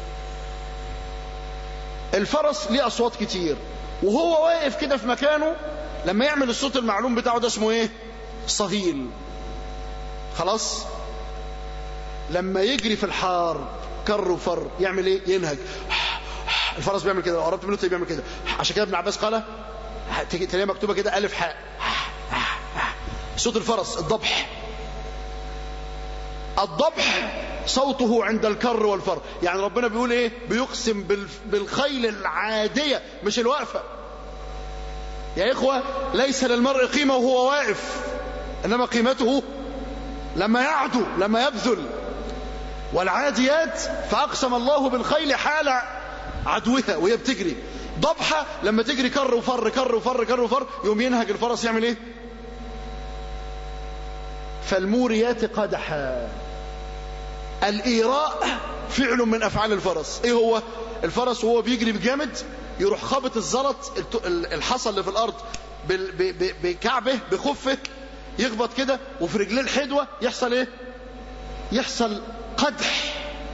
الفرس ليه أصوات كتير وهو واقف كده في مكانه لما يعمل الصوت المعلوم بتاعه ده اسمه ايه صهيل خلاص لما يجري في الحار كر وفر يعمل ايه ينهج الفرس بيعمل كده لو قربت منه بيعمل كده عشان كده ابن عباس قال تلاقيها مكتوبه كده الف حاء صوت الفرس الضبح الضبح صوته عند الكر والفر يعني ربنا بيقول ايه بيقسم بالخيل العادية مش الواقفة يا إخوة ليس للمرء قيمة وهو واقف إنما قيمته لما يعدو لما يبذل والعاديات فأقسم الله بالخيل حال عدوها وهي بتجري ضبحة لما تجري كر وفر كر وفر كر وفر يوم ينهج الفرس يعمل ايه فالموريات قدحا الإيراء فعل من أفعال الفرس إيه هو الفرس وهو بيجري بجامد يروح خابط الزلط الحصى اللي في الأرض بكعبه بخفه يخبط كده وفي رجليه الحدوة يحصل إيه يحصل قدح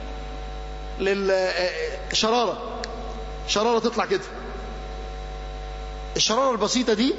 للشرارة شرارة تطلع كده الشرارة البسيطة دي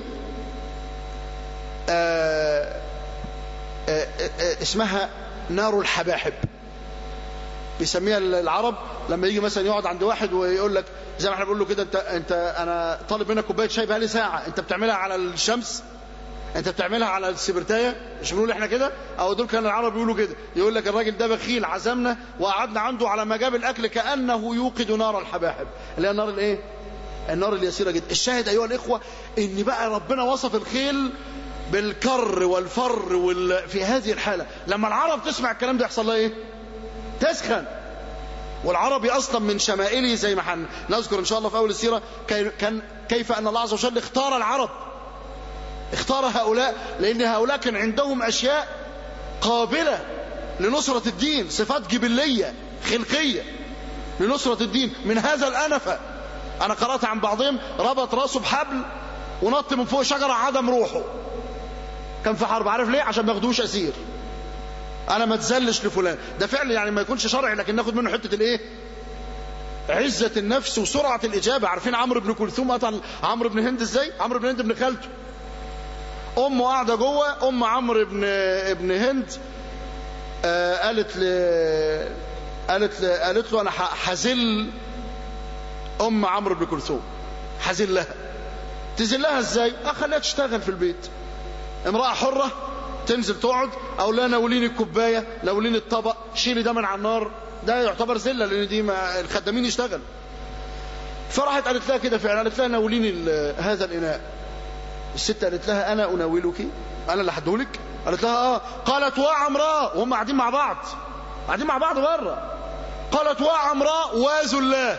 آآ آآ آآ اسمها نار الحباحب بيسميها العرب لما يجي مثلا يقعد عند واحد ويقول لك زي ما احنا بنقول له كده انت انت انا طالب منك كوبايه شاي بقالي ساعه انت بتعملها على الشمس انت بتعملها على السبرتايه مش بنقول احنا كده او دول كان العرب يقولوا كده يقول لك الراجل ده بخيل عزمنا وقعدنا عنده على ما جاب الاكل كانه يوقد نار الحباحب اللي هي النار الايه النار اليسيره جدا الشاهد ايها الاخوه ان بقى ربنا وصف الخيل بالكر والفر وال... في هذه الحاله لما العرب تسمع الكلام ده يحصل لها ايه تسخن والعربي اصلا من شمائله زي ما نذكر ان شاء الله في اول السيره كان كيف ان الله عز وجل اختار العرب اختار هؤلاء لان هؤلاء كان عندهم اشياء قابله لنصره الدين صفات جبليه خلقيه لنصره الدين من هذا الانفه انا قرات عن بعضهم ربط راسه بحبل ونط من فوق شجره عدم روحه كان في حرب عارف ليه عشان ما ياخدوش اسير انا ما اتذلش لفلان ده فعل يعني ما يكونش شرعي لكن ناخد منه حته الايه عزة النفس وسرعة الإجابة عارفين عمرو بن كلثوم قتل عمرو بن هند ازاي عمرو بن هند ابن خالته أمه قاعدة جوه أم عمرو بن ابن هند آه قالت ل قالت ل... قالت له أنا حزل أم عمرو بن كلثوم حزل لها تزلها ازاي أخليها تشتغل في البيت امرأة حرة تنزل تقعد او لا ناوليني الكوبايه ناوليني الطبق شيلي ده من على النار ده يعتبر ذله لان دي ما الخدامين يشتغل فراحت قالت لها كده فعلا قالت لها ناوليني هذا الاناء الست قالت لها انا اناولك انا اللي هديهولك قالت لها اه قالت وعمراء وهم قاعدين مع بعض قاعدين مع بعض بره قالت وعمراء وذلاه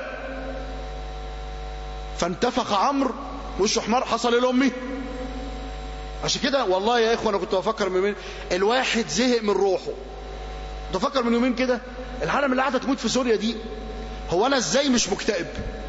فانتفخ عمرو وشه احمر حصل ايه لامي عشان كده والله يا اخوه انا كنت بفكر من يومين الواحد زهق من روحه كنت بفكر من يومين كده العالم اللي قاعده تموت في سوريا دي هو انا ازاي مش مكتئب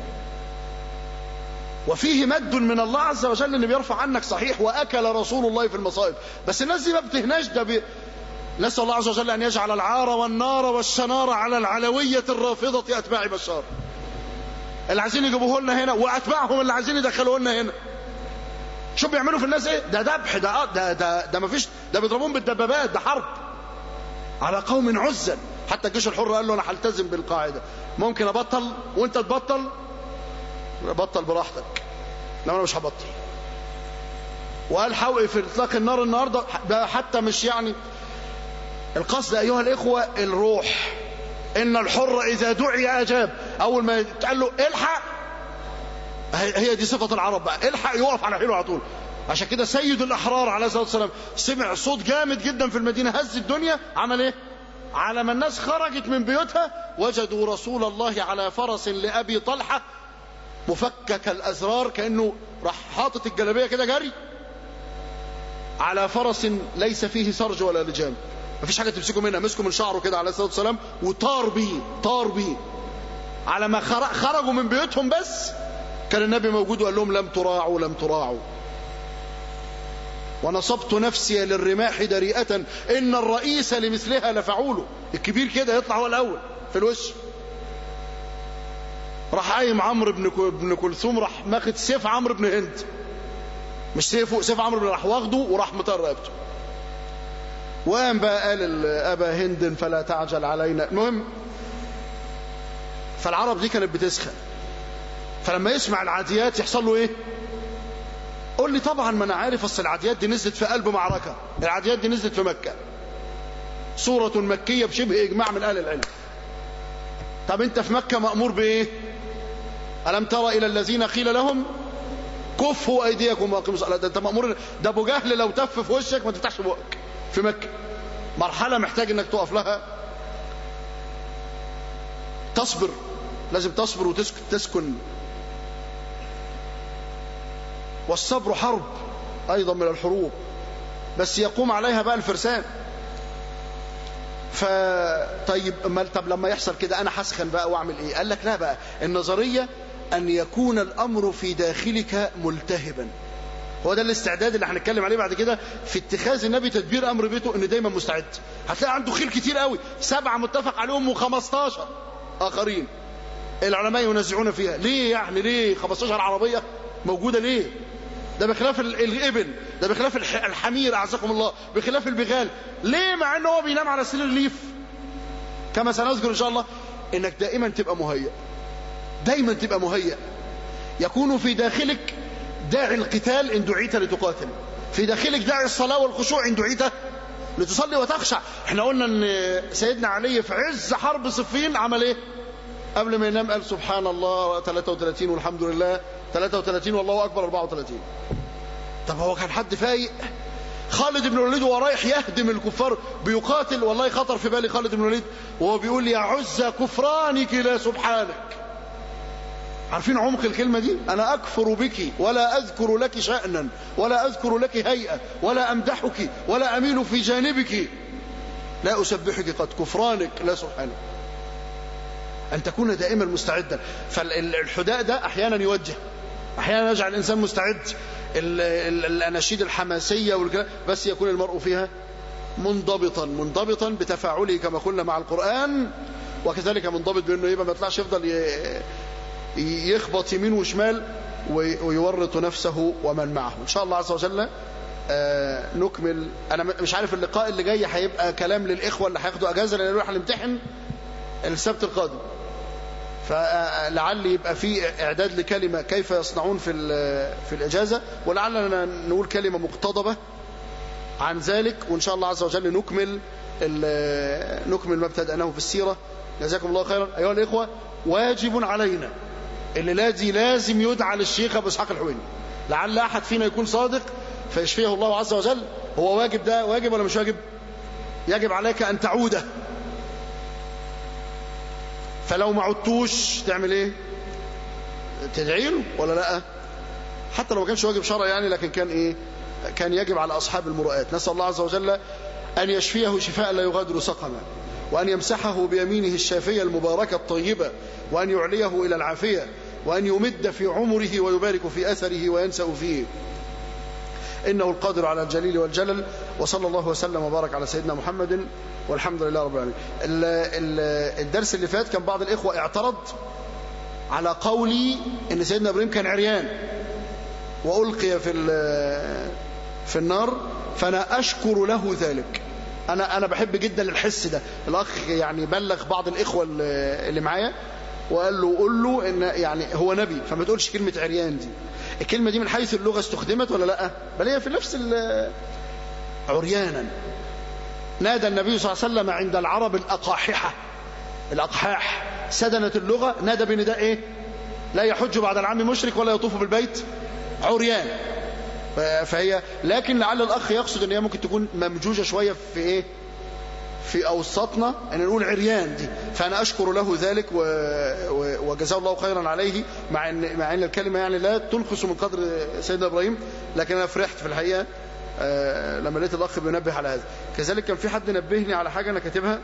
وفيه مد من الله عز وجل ان بيرفع عنك صحيح واكل رسول الله في المصائب بس الناس دي ما بتهناش ده بي... نسال الله عز وجل ان يجعل العار والنار والشنار على العلويه الرافضه اتباع بشار اللي عايزين يجيبوه لنا هنا واتباعهم اللي عايزين يدخلوه لنا هنا شوف بيعملوا في الناس ايه ده ذبح ده ده ده ده مفيش ده بيضربوهم بالدبابات ده حرب على قوم عزا حتى الجيش الحر قال له انا هلتزم بالقاعده ممكن ابطل وانت تبطل بطل براحتك لا انا مش هبطل وقال حوقي في اطلاق النار النهارده ده حتى مش يعني القصد ايها الاخوه الروح ان الحر اذا دعي اجاب اول ما يتقال له الحق هي دي صفة العرب بقى الحق يقف على حيله على طول عشان كده سيد الأحرار عليه الصلاة والسلام سمع صوت جامد جدا في المدينة هز الدنيا عمل ايه على ما الناس خرجت من بيوتها وجدوا رسول الله على فرس لأبي طلحة مفكك الأزرار كأنه راح حاطط الجلابية كده جري على فرس ليس فيه سرج ولا لجام مفيش حاجة تمسكه منها مسكه من شعره كده عليه الصلاة والسلام وطار بيه طار بيه على ما خرجوا من بيوتهم بس كان النبي موجود وقال لهم لم تراعوا لم تراعوا ونصبت نفسي للرماح دريئة إن الرئيس لمثلها لفعوله الكبير كده يطلع هو الأول في الوش راح قايم عمرو بن بن كلثوم راح ماخد سيف عمرو بن هند مش سيفه سيف عمرو بن راح واخده وراح مطر رقبته وقام بقى قال ابا هند فلا تعجل علينا المهم فالعرب دي كانت بتسخن فلما يسمع العاديات يحصل له ايه قول لي طبعا ما انا عارف اصل العاديات دي نزلت في قلب معركه العاديات دي نزلت في مكه سوره مكيه بشبه اجماع من اهل العلم طب انت في مكه مامور بايه الم ترى الى الذين قيل لهم كفوا ايديكم واقيموا الصلاه ده انت مامور ده ابو جهل لو تف في وشك ما تفتحش بقك في مكه مرحله محتاج انك تقف لها تصبر لازم تصبر وتسكن تسكن والصبر حرب أيضا من الحروب بس يقوم عليها بقى الفرسان فطيب طب لما يحصل كده أنا حسخن بقى وأعمل إيه قال لك لا بقى النظرية أن يكون الأمر في داخلك ملتهبا هو ده الاستعداد اللي هنتكلم عليه بعد كده في اتخاذ النبي تدبير امر بيته ان دايما مستعد هتلاقي عنده خير كتير قوي سبعه متفق عليهم و15 اخرين العلماء ينازعون فيها ليه يعني ليه 15 عربيه موجوده ليه ده بخلاف الابل ده بخلاف الحمير اعزكم الله بخلاف البغال ليه مع ان هو بينام على سرير ليف كما سنذكر ان شاء الله انك دائما تبقى مهيئ دايما تبقى مهيئ يكون في داخلك داعي القتال ان دعيت لتقاتل في داخلك داعي الصلاه والخشوع ان دعيت لتصلي وتخشع احنا قلنا ان سيدنا علي في عز حرب صفين عمل ايه قبل ما ينام قال سبحان الله 33 والحمد لله 33 والله اكبر 34 طب هو كان حد فايق خالد بن الوليد وهو رايح يهدم الكفار بيقاتل والله خطر في بالي خالد بن الوليد وهو بيقول يا عزة كفرانك لا سبحانك عارفين عمق الكلمة دي أنا أكفر بك ولا أذكر لك شأنا ولا أذكر لك هيئة ولا أمدحك ولا أميل في جانبك لا أسبحك قد كفرانك لا سبحانك أن تكون دائما مستعدا فالحداء ده أحيانا يوجه أحيانا يجعل الإنسان مستعد الأناشيد الحماسية والكلام بس يكون المرء فيها منضبطا منضبطا بتفاعله كما قلنا مع القرآن وكذلك منضبط بأنه يبقى ما يطلعش يفضل يخبط يمين وشمال ويورط نفسه ومن معه إن شاء الله عز وجل نكمل أنا مش عارف اللقاء اللي جاي هيبقى كلام للإخوة اللي هياخدوا أجازة لأن نروح نمتحن السبت القادم فلعل يبقى في اعداد لكلمه كيف يصنعون في في الاجازه ولعلنا نقول كلمه مقتضبه عن ذلك وان شاء الله عز وجل نكمل نكمل ما ابتدأناه في السيره جزاكم الله خيرا ايها الاخوه واجب علينا اللي لازم لازم يدعى للشيخ ابو اسحاق الحويني لعل احد فينا يكون صادق فيشفيه الله عز وجل هو واجب ده واجب ولا مش واجب يجب عليك ان تعوده فلو ما عدتوش تعمل ايه تدعي له ولا لا حتى لو ما كانش واجب شرعي يعني لكن كان ايه كان يجب على اصحاب المرؤات نسال الله عز وجل ان يشفيه شفاء لا يغادر سقما وان يمسحه بيمينه الشافيه المباركه الطيبه وان يعليه الى العافيه وان يمد في عمره ويبارك في اثره وينسأ فيه إنه القادر على الجليل والجلل وصلى الله وسلم وبارك على سيدنا محمد والحمد لله رب العالمين الدرس اللي فات كان بعض الإخوة اعترض على قولي إن سيدنا إبراهيم كان عريان وألقي في في النار فأنا أشكر له ذلك أنا أنا بحب جدا الحس ده الأخ يعني بلغ بعض الإخوة اللي معايا وقال له قول له إن يعني هو نبي فما تقولش كلمة عريان دي الكلمة دي من حيث اللغة استخدمت ولا لا بل هي في نفس عريانا نادى النبي صلى الله عليه وسلم عند العرب الأقاححة الأقحاح سدنة اللغة نادى بنداء إيه لا يحج بعد العام مشرك ولا يطوف بالبيت عريان فهي لكن لعل الاخ يقصد ان هي ممكن تكون ممجوجه شويه في ايه في اوسطنا ان نقول عريان دي فانا اشكر له ذلك و... و... وجزاه الله خيرا عليه مع ان مع ان الكلمه يعني لا تنقص من قدر سيدنا ابراهيم لكن انا فرحت في الحقيقه آه لما لقيت الاخ بينبه على هذا كذلك كان في حد نبهني على حاجه انا كاتبها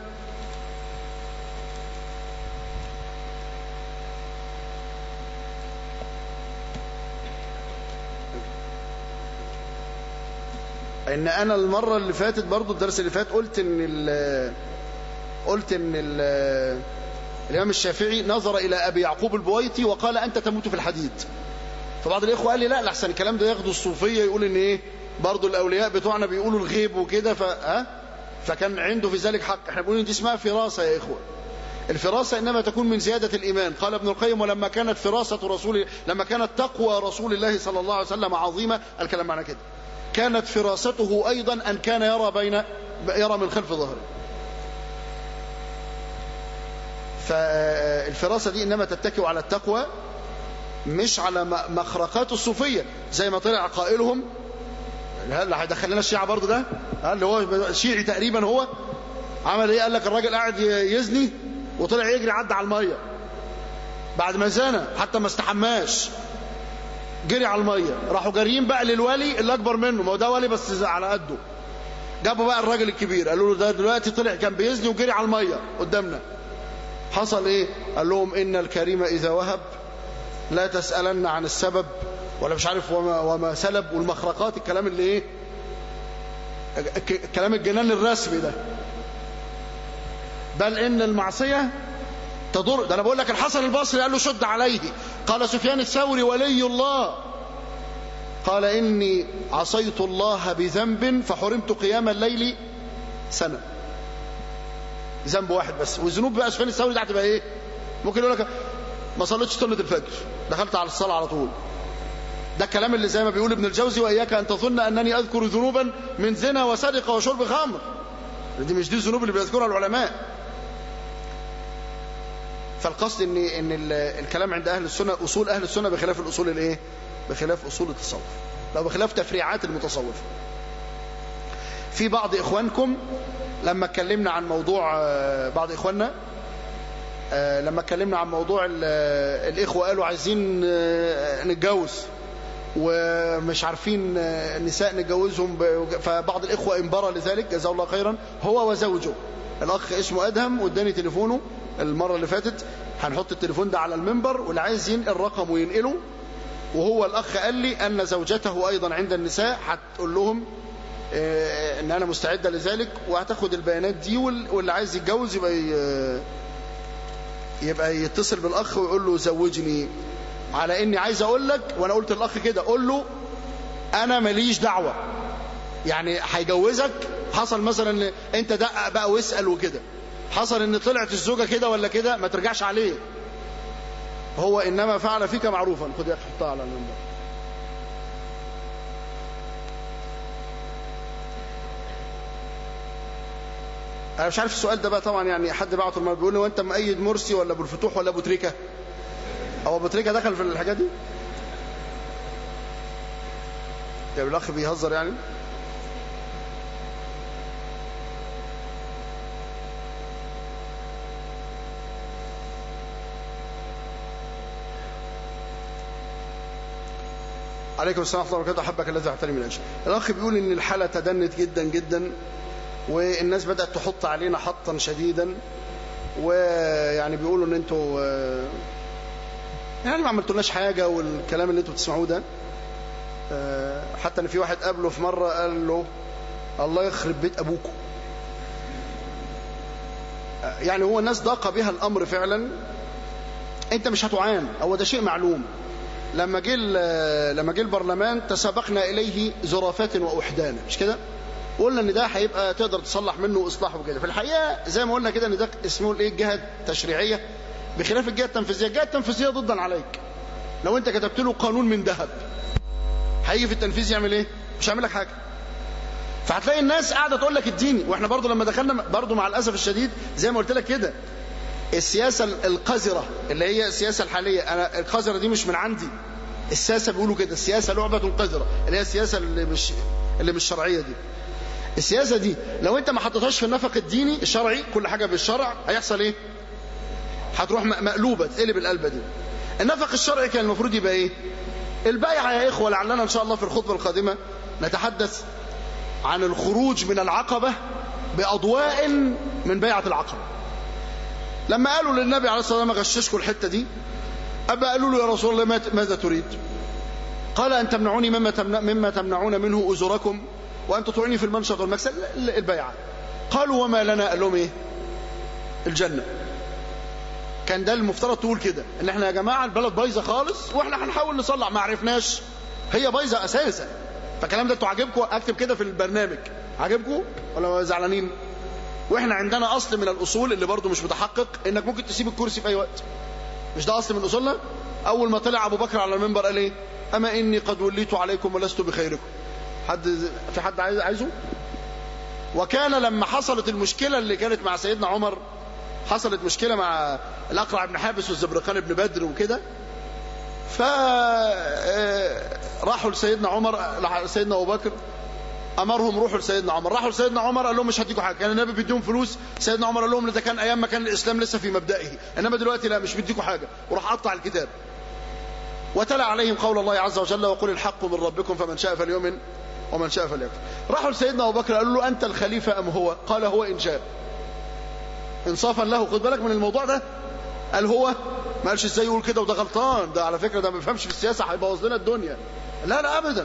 ان انا المره اللي فاتت برضو الدرس اللي فات قلت ان ال قلت ان ال الامام الشافعي نظر الى ابي يعقوب البويطي وقال انت تموت في الحديد فبعض الاخوه قال لي لا لحسن الكلام ده ياخده الصوفيه يقول ان ايه برضو الاولياء بتوعنا بيقولوا الغيب وكده ف ها فكان عنده في ذلك حق احنا بنقول ان دي اسمها فراسه يا اخوه الفراسة إنما تكون من زيادة الإيمان قال ابن القيم ولما كانت فراسة رسول لما كانت تقوى رسول الله صلى الله عليه وسلم عظيمة الكلام معنا كده كانت فراسته أيضا أن كان يرى بين يرى من خلف ظهره فالفراسة دي إنما تتكئ على التقوى مش على مخرقات الصوفية زي ما طلع قائلهم اللي هيدخل لنا الشيعة برضه ده اللي هو شيعي تقريبا هو عمل ايه قال لك الراجل قاعد يزني وطلع يجري عدى على الميه بعد ما زنى حتى ما استحماش جري على الميه راحوا جاريين بقى للولي اللي اكبر منه ما هو ده ولي بس على قده جابوا بقى الراجل الكبير قالوا له ده دلوقتي طلع كان بيزني وجري على الميه قدامنا حصل ايه قال لهم ان الكريم اذا وهب لا تسالن عن السبب ولا مش عارف وما, وما سلب والمخرقات الكلام اللي ايه كلام الجنان الرسمي ده بل ان المعصيه تضر ده انا بقول لك الحسن البصري قال له شد عليه قال سفيان الثوري ولي الله قال اني عصيت الله بذنب فحرمت قيام الليل سنه ذنب واحد بس والذنوب بقى سفيان الثوري ده هتبقى ايه ممكن يقول لك ما صليتش سنه الفجر دخلت على الصلاه على طول ده الكلام اللي زي ما بيقول ابن الجوزي واياك ان تظن انني اذكر ذنوبا من زنا وسرقه وشرب خمر دي مش دي الذنوب اللي بيذكرها العلماء فالقصد ان ان الكلام عند اهل السنه اصول اهل السنه بخلاف الاصول الايه بخلاف اصول التصوف لو بخلاف تفريعات المتصوف في بعض اخوانكم لما اتكلمنا عن موضوع بعض اخواننا لما اتكلمنا عن موضوع الاخوه قالوا عايزين نتجوز ومش عارفين النساء نتجوزهم فبعض الاخوه انبرى لذلك جزاه الله خيرا هو وزوجه الاخ اسمه ادهم واداني تليفونه المره اللي فاتت هنحط التليفون ده على المنبر واللي عايز ينقل رقم وينقله وهو الاخ قال لي ان زوجته ايضا عند النساء هتقول لهم ان انا مستعده لذلك وهتاخد البيانات دي واللي عايز يتجوز يبقى يبقى يتصل بالاخ ويقول له زوجني على اني عايز اقول لك وانا قلت للاخ كده قول له انا ماليش دعوه يعني هيجوزك حصل مثلا انت دقق بقى واسال وكده حصل ان طلعت الزوجه كده ولا كده ما ترجعش عليه هو انما فعل فيك معروفا خد يا حطها على المنبر انا مش عارف السؤال ده بقى طبعا يعني حد بعته المره بيقول لي وانت مؤيد مرسي ولا ابو الفتوح ولا ابو تريكه هو ابو تريكه دخل في الحاجات دي يا الاخ بيهزر يعني عليكم السلام ورحمه الله وبركاته احبك الذي اعتني من اجل الاخ بيقول ان الحاله تدنت جدا جدا والناس بدات تحط علينا حطا شديدا ويعني بيقولوا ان انتوا يعني ما عملتولناش حاجه والكلام اللي انتوا بتسمعوه ده حتى ان في واحد قابله في مره قال له الله يخرب بيت ابوكم يعني هو الناس ضاق بها الامر فعلا انت مش هتعان هو ده شيء معلوم لما جه لما جه البرلمان تسابقنا اليه زرافات واحدانا مش كده قلنا ان ده هيبقى تقدر تصلح منه اصلاح وكده في الحقيقه زي ما قلنا كده ان ده اسمه الايه الجهه التشريعيه بخلاف الجهه التنفيذيه الجهه التنفيذيه ضدا عليك لو انت كتبت له قانون من ذهب هيجي في التنفيذ يعمل ايه مش هيعمل لك حاجه فهتلاقي الناس قاعده تقول لك اديني واحنا برضو لما دخلنا برضو مع الاسف الشديد زي ما قلت لك كده السياسه القذره اللي هي السياسه الحاليه انا القذره دي مش من عندي السياسة بيقولوا كده السياسة لعبة قذرة اللي هي السياسة اللي مش اللي مش شرعية دي السياسة دي لو انت ما حطيتهاش في النفق الديني الشرعي كل حاجة بالشرع هيحصل ايه هتروح مقلوبة تقلب القلبة دي النفق الشرعي كان المفروض يبقى ايه البيعة يا إخوة لعلنا إن شاء الله في الخطبة القادمة نتحدث عن الخروج من العقبة بأضواء من بيعة العقبة لما قالوا للنبي عليه الصلاة والسلام غششكوا الحتة دي أبا قالوا له يا رسول الله ماذا تريد قال أن تمنعوني مما, تمنع مما تمنعون منه أزركم وأن تطيعوني في المنشط والمكسب البيعة قالوا وما لنا قال لهم إيه الجنة كان ده المفترض تقول كده ان احنا يا جماعه البلد بايظه خالص واحنا هنحاول نصلح ما عرفناش هي بايظه اساسا فالكلام ده انتوا عاجبكم اكتب كده في البرنامج عاجبكم ولا زعلانين واحنا عندنا اصل من الاصول اللي برضو مش متحقق انك ممكن تسيب الكرسي في اي وقت مش ده اصل من اصولنا اول ما طلع ابو بكر على المنبر قال ايه اما اني قد وليت عليكم ولست بخيركم حد في حد عايز عايزه وكان لما حصلت المشكله اللي كانت مع سيدنا عمر حصلت مشكلة مع الأقرع بن حابس والزبرقان بن بدر وكده فراحوا لسيدنا عمر سيدنا أبو بكر أمرهم روحوا لسيدنا عمر راحوا لسيدنا عمر قال لهم مش هديكم حاجة كان النبي بيديهم فلوس سيدنا عمر قال لهم ده كان أيام ما كان الإسلام لسه في مبدئه إنما دلوقتي لا مش بيديكم حاجة وراح قطع الكتاب وتلا عليهم قول الله عز وجل وقل الحق من ربكم فمن شاء فليؤمن ومن شاء فليكفر راحوا لسيدنا أبو بكر قالوا له أنت الخليفة أم هو قال هو إن شاء انصافا له خد بالك من الموضوع ده قال هو ما قالش ازاي يقول كده وده غلطان ده على فكره ده ما بيفهمش في السياسه هيبوظ لنا الدنيا لا لا ابدا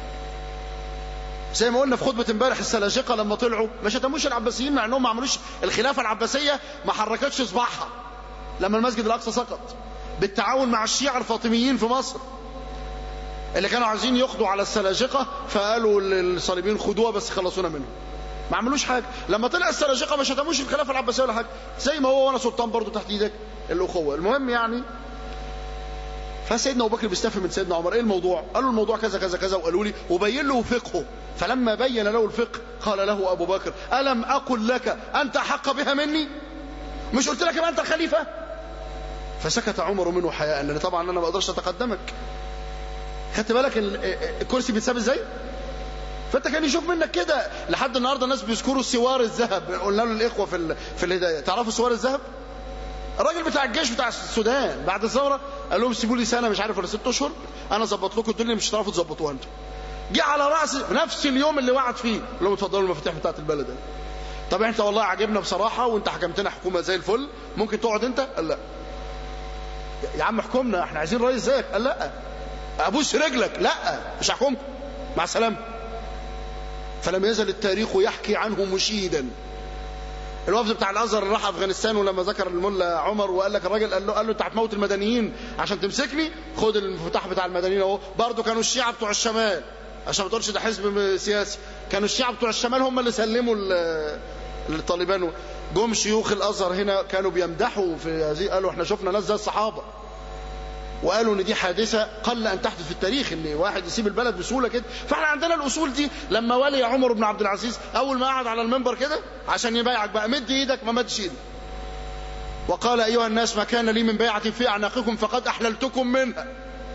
زي ما قلنا في خطبه امبارح السلاجقه لما طلعوا ما شتموش العباسيين مع انهم ما عملوش الخلافه العباسيه ما حركتش صباعها لما المسجد الاقصى سقط بالتعاون مع الشيعه الفاطميين في مصر اللي كانوا عايزين يقضوا على السلاجقه فقالوا للصليبيين خدوها بس خلصونا منهم ما عملوش حاجه لما طلع السلاجقه ما شتموش الخلافه العباسيه ولا حاجه زي ما هو وانا سلطان برضه تحت ايدك الاخوه المهم يعني فسيدنا ابو بكر بيستفهم من سيدنا عمر ايه الموضوع قالوا الموضوع كذا كذا كذا وقالوا لي وبين له فقهه فلما بين له الفقه قال له ابو بكر الم اقل لك انت احق بها مني مش قلت لك يبقى انت الخليفه فسكت عمر منه حياء لان طبعا انا ما اقدرش اتقدمك خدت بالك الكرسي بيتساب ازاي فانت كان يشوف منك كده لحد النهارده الناس بيذكروا سوار الذهب قلنا له الاخوه في في الهدايه تعرفوا سوار الذهب الراجل بتاع الجيش بتاع السودان بعد الثوره قال لهم سيبوا لي سنه مش عارف ولا ست اشهر انا اظبط لكم الدنيا مش هتعرفوا تظبطوها انتوا جه على راس نفس اليوم اللي وعد فيه قال لهم اتفضلوا المفاتيح بتاعت البلد طب انت والله عجبنا بصراحه وانت حكمتنا حكومه زي الفل ممكن تقعد انت قال لا يا عم احكمنا احنا عايزين رئيس زيك قال لا ابوس رجلك لا مش هحكمكم مع السلامه فلم يزل التاريخ يحكي عنه مشيدا الوفد بتاع الازهر اللي راح افغانستان ولما ذكر الملا عمر وقال لك الراجل قال له قال له انت هتموت المدنيين عشان تمسكني خد المفتاح بتاع المدنيين اهو برضه كانوا الشيعه بتوع الشمال عشان ما تقولش ده حزب سياسي كانوا الشيعه بتوع الشمال هم اللي سلموا للطالبان جم شيوخ الازهر هنا كانوا بيمدحوا في هذه قالوا احنا شفنا ناس زي الصحابه وقالوا ان دي حادثه قل ان تحدث في التاريخ ان واحد يسيب البلد بسهوله كده فاحنا عندنا الاصول دي لما ولي عمر بن عبد العزيز اول ما قعد على المنبر كده عشان يبايعك بقى مد ايدك ما مدش ايدك وقال ايها الناس ما كان لي من بيعه في اعناقكم فقد احللتكم منها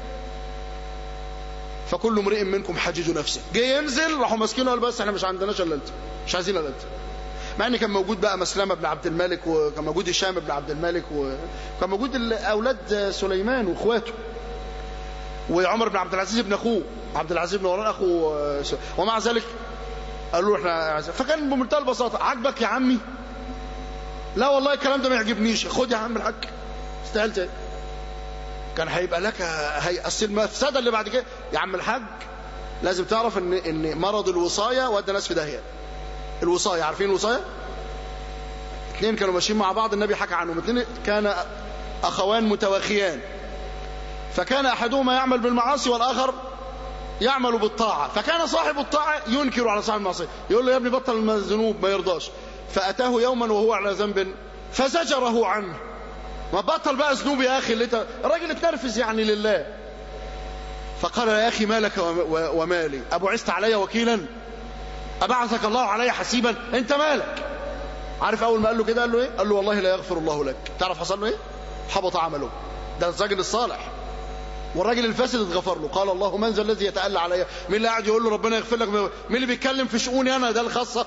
فكل امرئ منكم حجج نفسه جه ينزل راحوا ماسكينه قال بس احنا مش عندناش الا انت مش عايزين الا انت مع ان كان موجود بقى مسلمه بن عبد الملك وكان موجود هشام بن عبد الملك وكان موجود اولاد سليمان واخواته وعمر بن عبد العزيز ابن اخوه عبد العزيز بن وران اخوه ومع ذلك قالوا له احنا فكان بمنتهى البساطه عاجبك يا عمي لا والله الكلام ده ما يعجبنيش خد يا عم الحاج استاهلت ايه كان هيبقى لك هي اصل المفسده اللي بعد كده يا عم الحاج لازم تعرف ان ان مرض الوصايه ودى ناس في داهيه الوصايه عارفين الوصايه اثنين كانوا ماشيين مع بعض النبي حكى عنهم اثنين كان اخوان متواخيان فكان احدهما يعمل بالمعاصي والاخر يعمل بالطاعه فكان صاحب الطاعه ينكر على صاحب المعصيه يقول له يا ابني بطل الذنوب ما يرضاش فاتاه يوما وهو على ذنب فزجره عنه ما بطل بقى ذنوب يا اخي اللي انت الراجل اتنرفز يعني لله فقال يا اخي مالك ومالي ابو عست علي وكيلا أبعثك الله علي حسيبا أنت مالك عارف أول ما قال له كده قال له إيه قال له والله لا يغفر الله لك تعرف حصل له إيه حبط عمله ده الراجل الصالح والراجل الفاسد اتغفر له قال الله من ذا الذي يتألى عليا مين اللي قاعد يقول له ربنا يغفر لك مين اللي بيتكلم في شؤوني انا ده الخاصه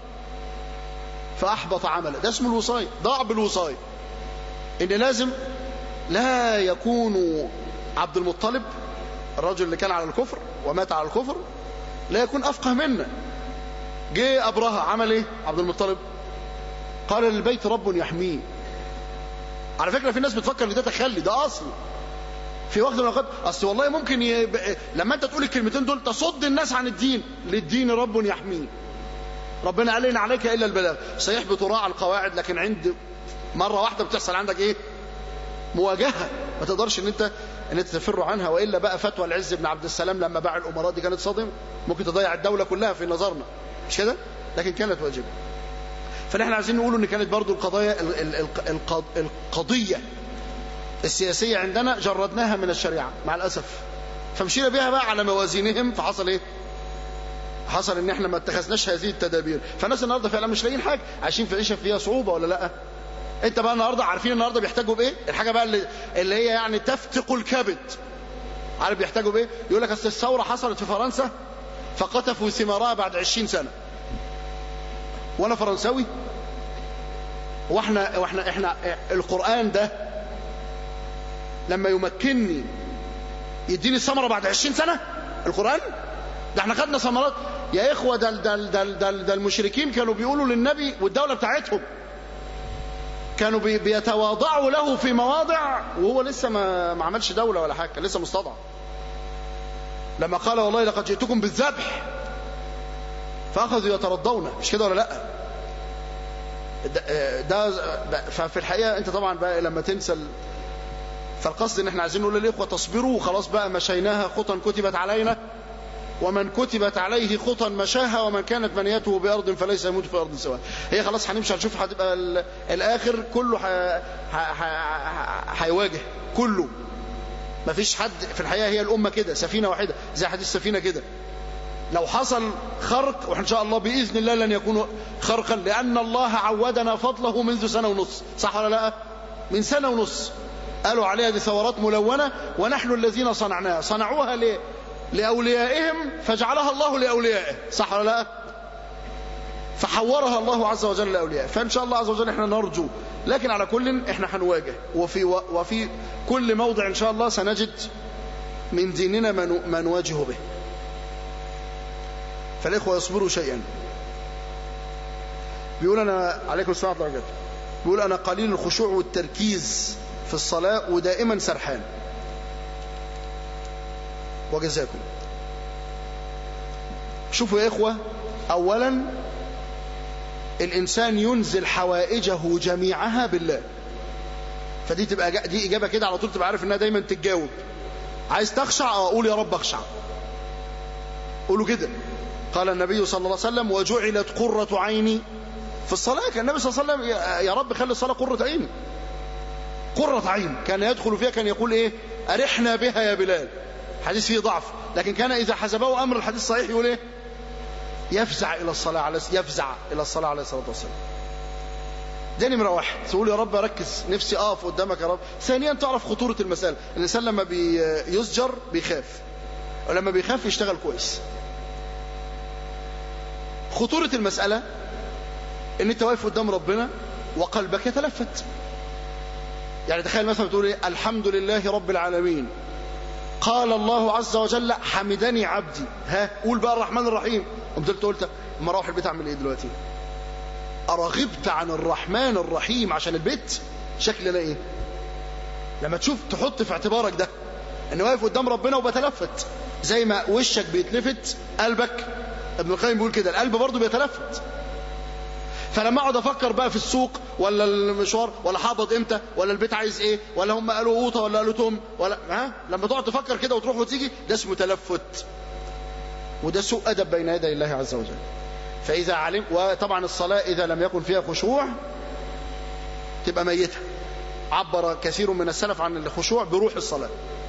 فاحبط عمله ده اسمه الوصايه ضاع بالوصايه ان لازم لا يكون عبد المطلب الرجل اللي كان على الكفر ومات على الكفر لا يكون افقه منا جه ابرهه عمل ايه عبد المطلب قال للبيت رب يحميه على فكره في ناس بتفكر ان ده تخلي ده اصل في وقت من الاوقات اصل والله ممكن يب... لما انت تقول الكلمتين دول تصد الناس عن الدين للدين رب يحميه ربنا قال ان عليك الا البلاغ صحيح بتراعى القواعد لكن عند مره واحده بتحصل عندك ايه مواجهه ما تقدرش ان انت ان انت تفر عنها والا بقى فتوى العز بن عبد السلام لما باع الامراء دي كانت صادمه ممكن تضيع الدوله كلها في نظرنا مش كده لكن كانت واجبه فنحن عايزين نقول ان كانت برضو القضايا القضيه السياسيه عندنا جردناها من الشريعه مع الاسف فمشينا بيها بقى على موازينهم فحصل ايه حصل ان احنا ما اتخذناش هذه التدابير فالناس النهارده فعلا مش لاقيين حاجه عايشين في عيشه فيها صعوبه ولا لا انت بقى النهارده عارفين النهارده بيحتاجوا بايه الحاجه بقى اللي, اللي هي يعني تفتق الكبد عارف بيحتاجوا بايه يقول لك اصل الثوره حصلت في فرنسا فقطفوا ثمارها بعد 20 سنه وانا فرنساوي واحنا واحنا احنا القران ده لما يمكنني يديني الثمره بعد 20 سنه القران ده احنا خدنا ثمرات يا اخوه ده ده ده ده, ده المشركين كانوا بيقولوا للنبي والدوله بتاعتهم كانوا بيتواضعوا له في مواضع وهو لسه ما, ما عملش دولة ولا حاجة لسه مستضعف لما قال والله لقد جئتكم بالذبح فأخذوا يترضون مش كده ولا لا ده, ده ففي الحقيقة انت طبعا بقى لما تنسى فالقصد ان احنا عايزين نقول للإخوة تصبروا وخلاص بقى مشيناها خطا كتبت علينا ومن كتبت عليه خطا مشاها ومن كانت منيته بأرض فليس يموت في أرض سواء هي خلاص هنمشي هنشوف هتبقى الآخر كله هيواجه كله ما فيش حد في الحقيقة هي الأمة كده سفينة واحدة زي حديث السفينة كده لو حصل خرق وإن شاء الله بإذن الله لن يكون خرقا لأن الله عودنا فضله منذ سنة ونص صح ولا لا من سنة ونص قالوا عليها دي ثورات ملونة ونحن الذين صنعناها صنعوها ليه لأوليائهم فجعلها الله لأوليائه صح ولا لا فحورها الله عز وجل لأوليائه فإن شاء الله عز وجل احنا نرجو لكن على كل احنا هنواجه وفي, وفي كل موضع إن شاء الله سنجد من ديننا ما نواجه به فالإخوة يصبروا شيئا بيقول أنا عليكم السلام ورحمة الله بيقول أنا قليل الخشوع والتركيز في الصلاة ودائما سرحان وجزاكم شوفوا يا إخوة أولا الإنسان ينزل حوائجه جميعها بالله فدي تبقى دي إجابة كده على طول تبقى عارف إنها دايما تتجاوب عايز تخشع أقول يا رب أخشع قولوا كده قال النبي صلى الله عليه وسلم وجعلت قرة عيني في الصلاة كان النبي صلى الله عليه وسلم يا رب خلي الصلاة قرة عيني قرة عين كان يدخل فيها كان يقول إيه أرحنا بها يا بلال حديث فيه ضعف لكن كان إذا حسبه أمر الحديث صحيح يقول إيه يفزع إلى الصلاة على يفزع إلى الصلاة عليه الصلاة والسلام ده نمرة واحد تقول يا رب ركز نفسي أقف قدامك يا رب ثانيا تعرف خطورة المسألة الإنسان لما بيسجر بيخاف ولما بيخاف يشتغل كويس خطورة المسألة ان انت واقف قدام ربنا وقلبك يتلفت يعني تخيل مثلا تقول ايه الحمد لله رب العالمين قال الله عز وجل حمدني عبدي ها قول بقى الرحمن الرحيم قمت قلت قلت اما اروح البيت اعمل ايه دلوقتي ارغبت عن الرحمن الرحيم عشان البيت شكلنا ايه لما تشوف تحط في اعتبارك ده ان واقف قدام ربنا وبتلفت زي ما وشك بيتلفت قلبك ابن القيم بيقول كده القلب برضه بيتلفت فلما اقعد افكر بقى في السوق ولا المشوار ولا حابط امتى ولا البيت عايز ايه ولا هم قالوا قوطه ولا قالوا توم ولا ها لما تقعد تفكر كده وتروح وتيجي ده اسمه تلفت وده سوء ادب بين يدي الله عز وجل فاذا علم وطبعا الصلاه اذا لم يكن فيها خشوع تبقى ميته عبر كثير من السلف عن الخشوع بروح الصلاه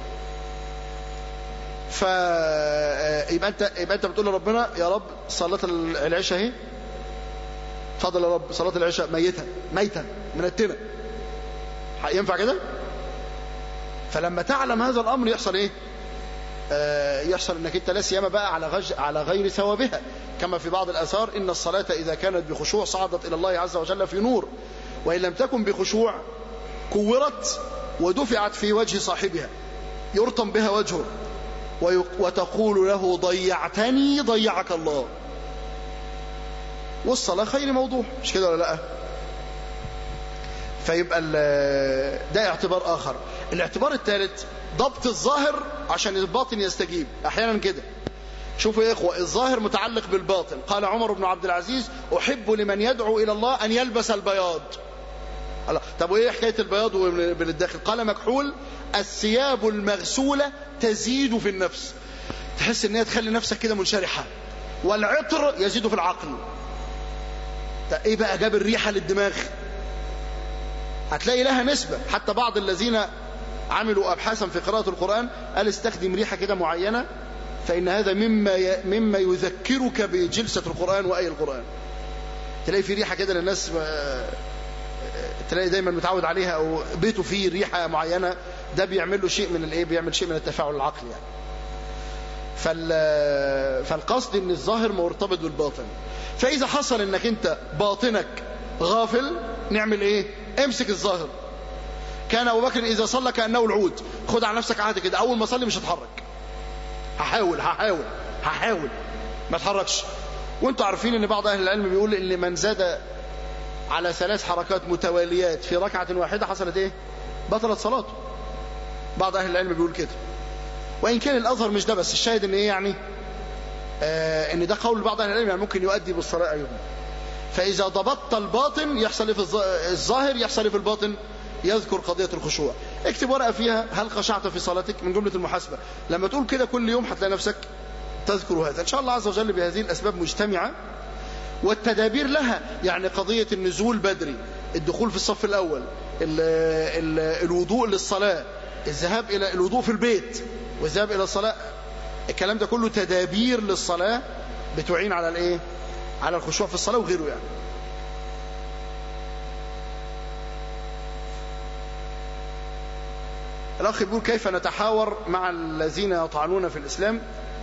ف يبقى انت يبقى انت بتقول لربنا يا رب صلاه العشاء اهي اتفضل يا رب صلاه العشاء ميته ميته منتنه ينفع كده فلما تعلم هذا الأمر يحصل إيه آه يحصل أنك أنت لا سيما بقى على, غج على غير ثوابها كما في بعض الأثار إن الصلاة إذا كانت بخشوع صعدت إلى الله عز وجل في نور وإن لم تكن بخشوع كورت ودفعت في وجه صاحبها يرطم بها وجهه وتقول له ضيعتني ضيعك الله والصلاة خير موضوع مش كده ولا لا فيبقى ده اعتبار آخر الاعتبار الثالث ضبط الظاهر عشان الباطن يستجيب احيانا كده شوفوا يا إخوة الظاهر متعلق بالباطن قال عمر بن عبد العزيز أحب لمن يدعو إلى الله أن يلبس البياض الله طب وإيه حكاية البياض من الداخل قال مكحول الثياب المغسولة تزيد في النفس تحس ان هي تخلي نفسك كده منشرحة والعطر يزيد في العقل طب ايه بقى جاب الريحة للدماغ هتلاقي لها نسبة حتى بعض الذين عملوا أبحاثا في قراءة القرآن قال استخدم ريحة كده معينة فإن هذا مما ي... مما يذكرك بجلسة القرآن وأي القرآن تلاقي في ريحة كده للناس تلاقي دايما متعود عليها أو بيته فيه ريحة معينة ده بيعمل له شيء من الايه بيعمل شيء من التفاعل العقلي يعني فال... فالقصد ان الظاهر مرتبط بالباطن فاذا حصل انك انت باطنك غافل نعمل ايه امسك الظاهر كان ابو بكر اذا صلى كانه العود خد على نفسك عهد كده اول ما اصلي مش هتحرك هحاول هحاول هحاول ما اتحركش وانتوا عارفين ان بعض اهل العلم بيقول ان من زاد على ثلاث حركات متواليات في ركعه واحده حصلت ايه بطلت صلاته بعض اهل العلم بيقول كده وان كان الازهر مش ده بس الشاهد ان ايه يعني آه ان ده قول بعض اهل العلم يعني ممكن يؤدي بالصلاه ايضا فاذا ضبطت الباطن يحصل في الظاهر يحصل في الباطن يذكر قضيه الخشوع اكتب ورقه فيها هل خشعت في صلاتك من جمله المحاسبه لما تقول كده كل يوم هتلاقي نفسك تذكر هذا ان شاء الله عز وجل بهذه الاسباب مجتمعه والتدابير لها يعني قضيه النزول بدري الدخول في الصف الاول ال ال الوضوء للصلاه الذهاب إلى الوضوء في البيت والذهاب إلى الصلاة الكلام ده كله تدابير للصلاة بتعين على الايه على الخشوع في الصلاة وغيره يعني الأخ بيقول كيف نتحاور مع الذين يطعنون في الإسلام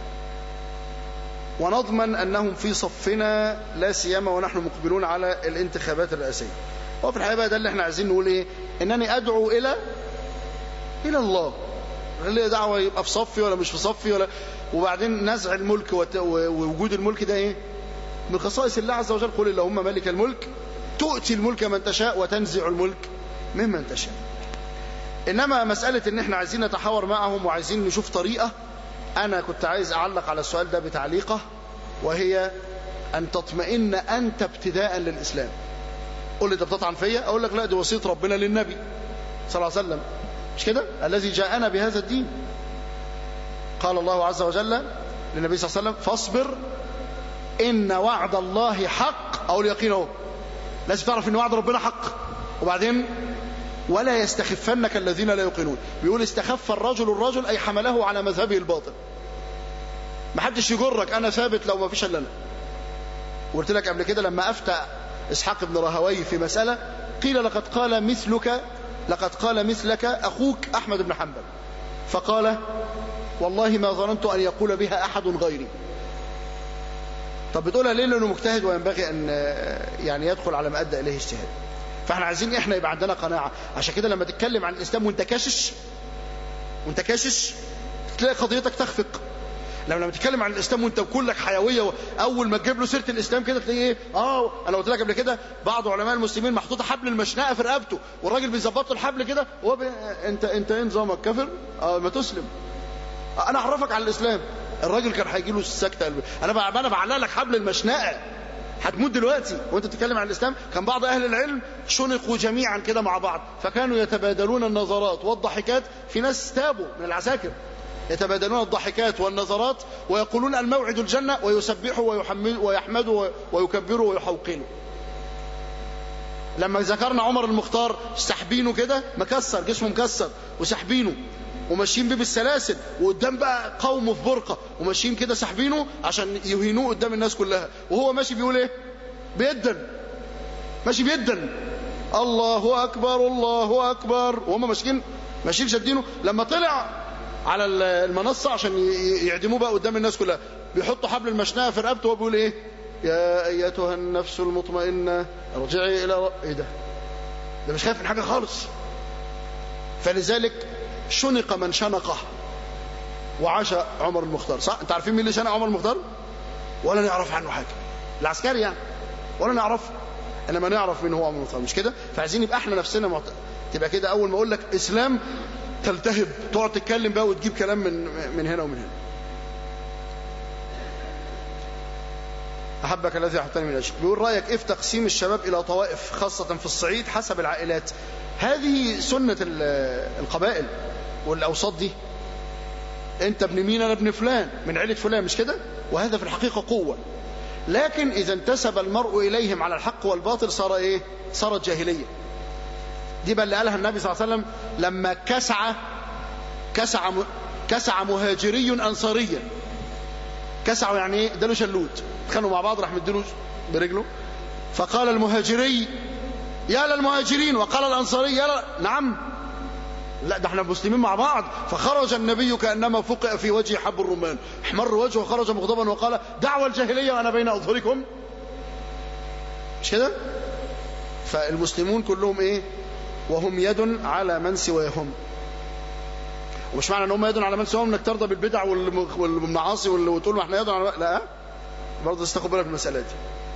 ونضمن أنهم في صفنا لا سيما ونحن مقبلون على الانتخابات الرئاسية هو في الحقيقة بقى ده اللي احنا عايزين نقول ايه انني ادعو الى الى الله اللي دعوة يبقى في صفي ولا مش في صفي ولا وبعدين نزع الملك وت... ووجود الملك ده ايه من خصائص الله عز وجل قل اللهم مالك الملك تؤتي الملك من تشاء وتنزع الملك ممن تشاء انما مسألة ان احنا عايزين نتحاور معهم وعايزين نشوف طريقة انا كنت عايز اعلق على السؤال ده بتعليقة وهي ان تطمئن انت ابتداء للاسلام قول لي انت بتطعن فيا اقول لك لا دي وصيه ربنا للنبي صلى الله عليه وسلم مش كده الذي جاءنا بهذا الدين قال الله عز وجل للنبي صلى الله عليه وسلم فاصبر ان وعد الله حق او اليقين اهو لازم تعرف ان وعد ربنا حق وبعدين ولا يستخفنك الذين لا يوقنون بيقول استخف الرجل الرجل اي حمله على مذهبه الباطل ما حدش يجرك انا ثابت لو ما فيش الا انا قلت لك قبل كده لما افتى اسحاق بن راهوي في مساله قيل لقد قال مثلك لقد قال مثلك اخوك احمد بن حنبل فقال والله ما ظننت ان يقول بها احد غيري طب بتقولها ليه لانه مجتهد وينبغي ان يعني يدخل على ما ادى اليه اجتهاد فاحنا عايزين احنا يبقى عندنا قناعه عشان كده لما تتكلم عن الاسلام وانت كاشش وانت كاشش تلاقي قضيتك تخفق لما لما تتكلم عن الاسلام وانت بكلك حيويه اول ما تجيب له سيره الاسلام كده تلاقيه ايه اه انا قلت لك قبل كده بعض علماء المسلمين محطوطه حبل المشنقه في رقبته والراجل بيظبط له الحبل كده وهو بي... انت انت ايه نظامك كافر اه ما تسلم آه انا اعرفك على الاسلام الراجل كان هيجي له السكته قلبي انا بقى انا بعلق لك حبل المشنقه هتموت دلوقتي وانت بتتكلم عن الاسلام كان بعض اهل العلم شنقوا جميعا كده مع بعض فكانوا يتبادلون النظرات والضحكات في ناس تابوا من العساكر يتبادلون الضحكات والنظرات ويقولون الموعد الجنة ويسبحوا ويحمدوا ويكبروا ويحوقنوا لما ذكرنا عمر المختار سحبينه كده مكسر جسمه مكسر وسحبينه وماشيين بيه بالسلاسل وقدام بقى قومه في برقة وماشيين كده سحبينه عشان يهينوه قدام الناس كلها وهو ماشي بيقول ايه بيدن ماشي بيدن الله أكبر الله أكبر وهم ماشيين ماشيين شادينه لما طلع على المنصة عشان يعدموه بقى قدام الناس كلها بيحطوا حبل المشنقة في رقبته وهو بيقول ايه يا ايتها النفس المطمئنة ارجعي الى ايه ده ده مش خايف من حاجة خالص فلذلك شنق من شنقه وعاش عمر المختار صح انت عارفين مين اللي شنق عمر المختار ولا نعرف عنه حاجة العسكري يعني ولا نعرف انما نعرف مين هو عمر المختار مش كده فعايزين يبقى احنا نفسنا معت... تبقى كده اول ما اقول لك اسلام تلتهب تقعد تتكلم بقى وتجيب كلام من من هنا ومن هنا أحبك الذي أحبتني من أجل بيقول رأيك إيه في تقسيم الشباب إلى طوائف خاصة في الصعيد حسب العائلات هذه سنة القبائل والأوساط دي أنت ابن مين أنا ابن فلان من عيلة فلان مش كده وهذا في الحقيقة قوة لكن إذا انتسب المرء إليهم على الحق والباطل صار إيه صارت جاهلية دي بقى اللي قالها النبي صلى الله عليه وسلم لما كسع كسع كسع مهاجري أنصاريا كسعوا يعني ايه اداله شلوت اتخانقوا مع بعض راح مديله برجله فقال المهاجري يا للمهاجرين وقال الانصاري يا لا نعم لا ده احنا مسلمين مع بعض فخرج النبي كانما فقئ في وجه حب الرمان احمر وجهه وخرج مغضبا وقال دعوى الجاهليه وانا بين اظهركم مش كده فالمسلمون كلهم ايه وهم يد على من سواهم ومش معنى ان هم يدون على من سواهم انك ترضى بالبدع والمعاصي وتقول ما احنا يدون على لا برضه تاخد بالك من المساله دي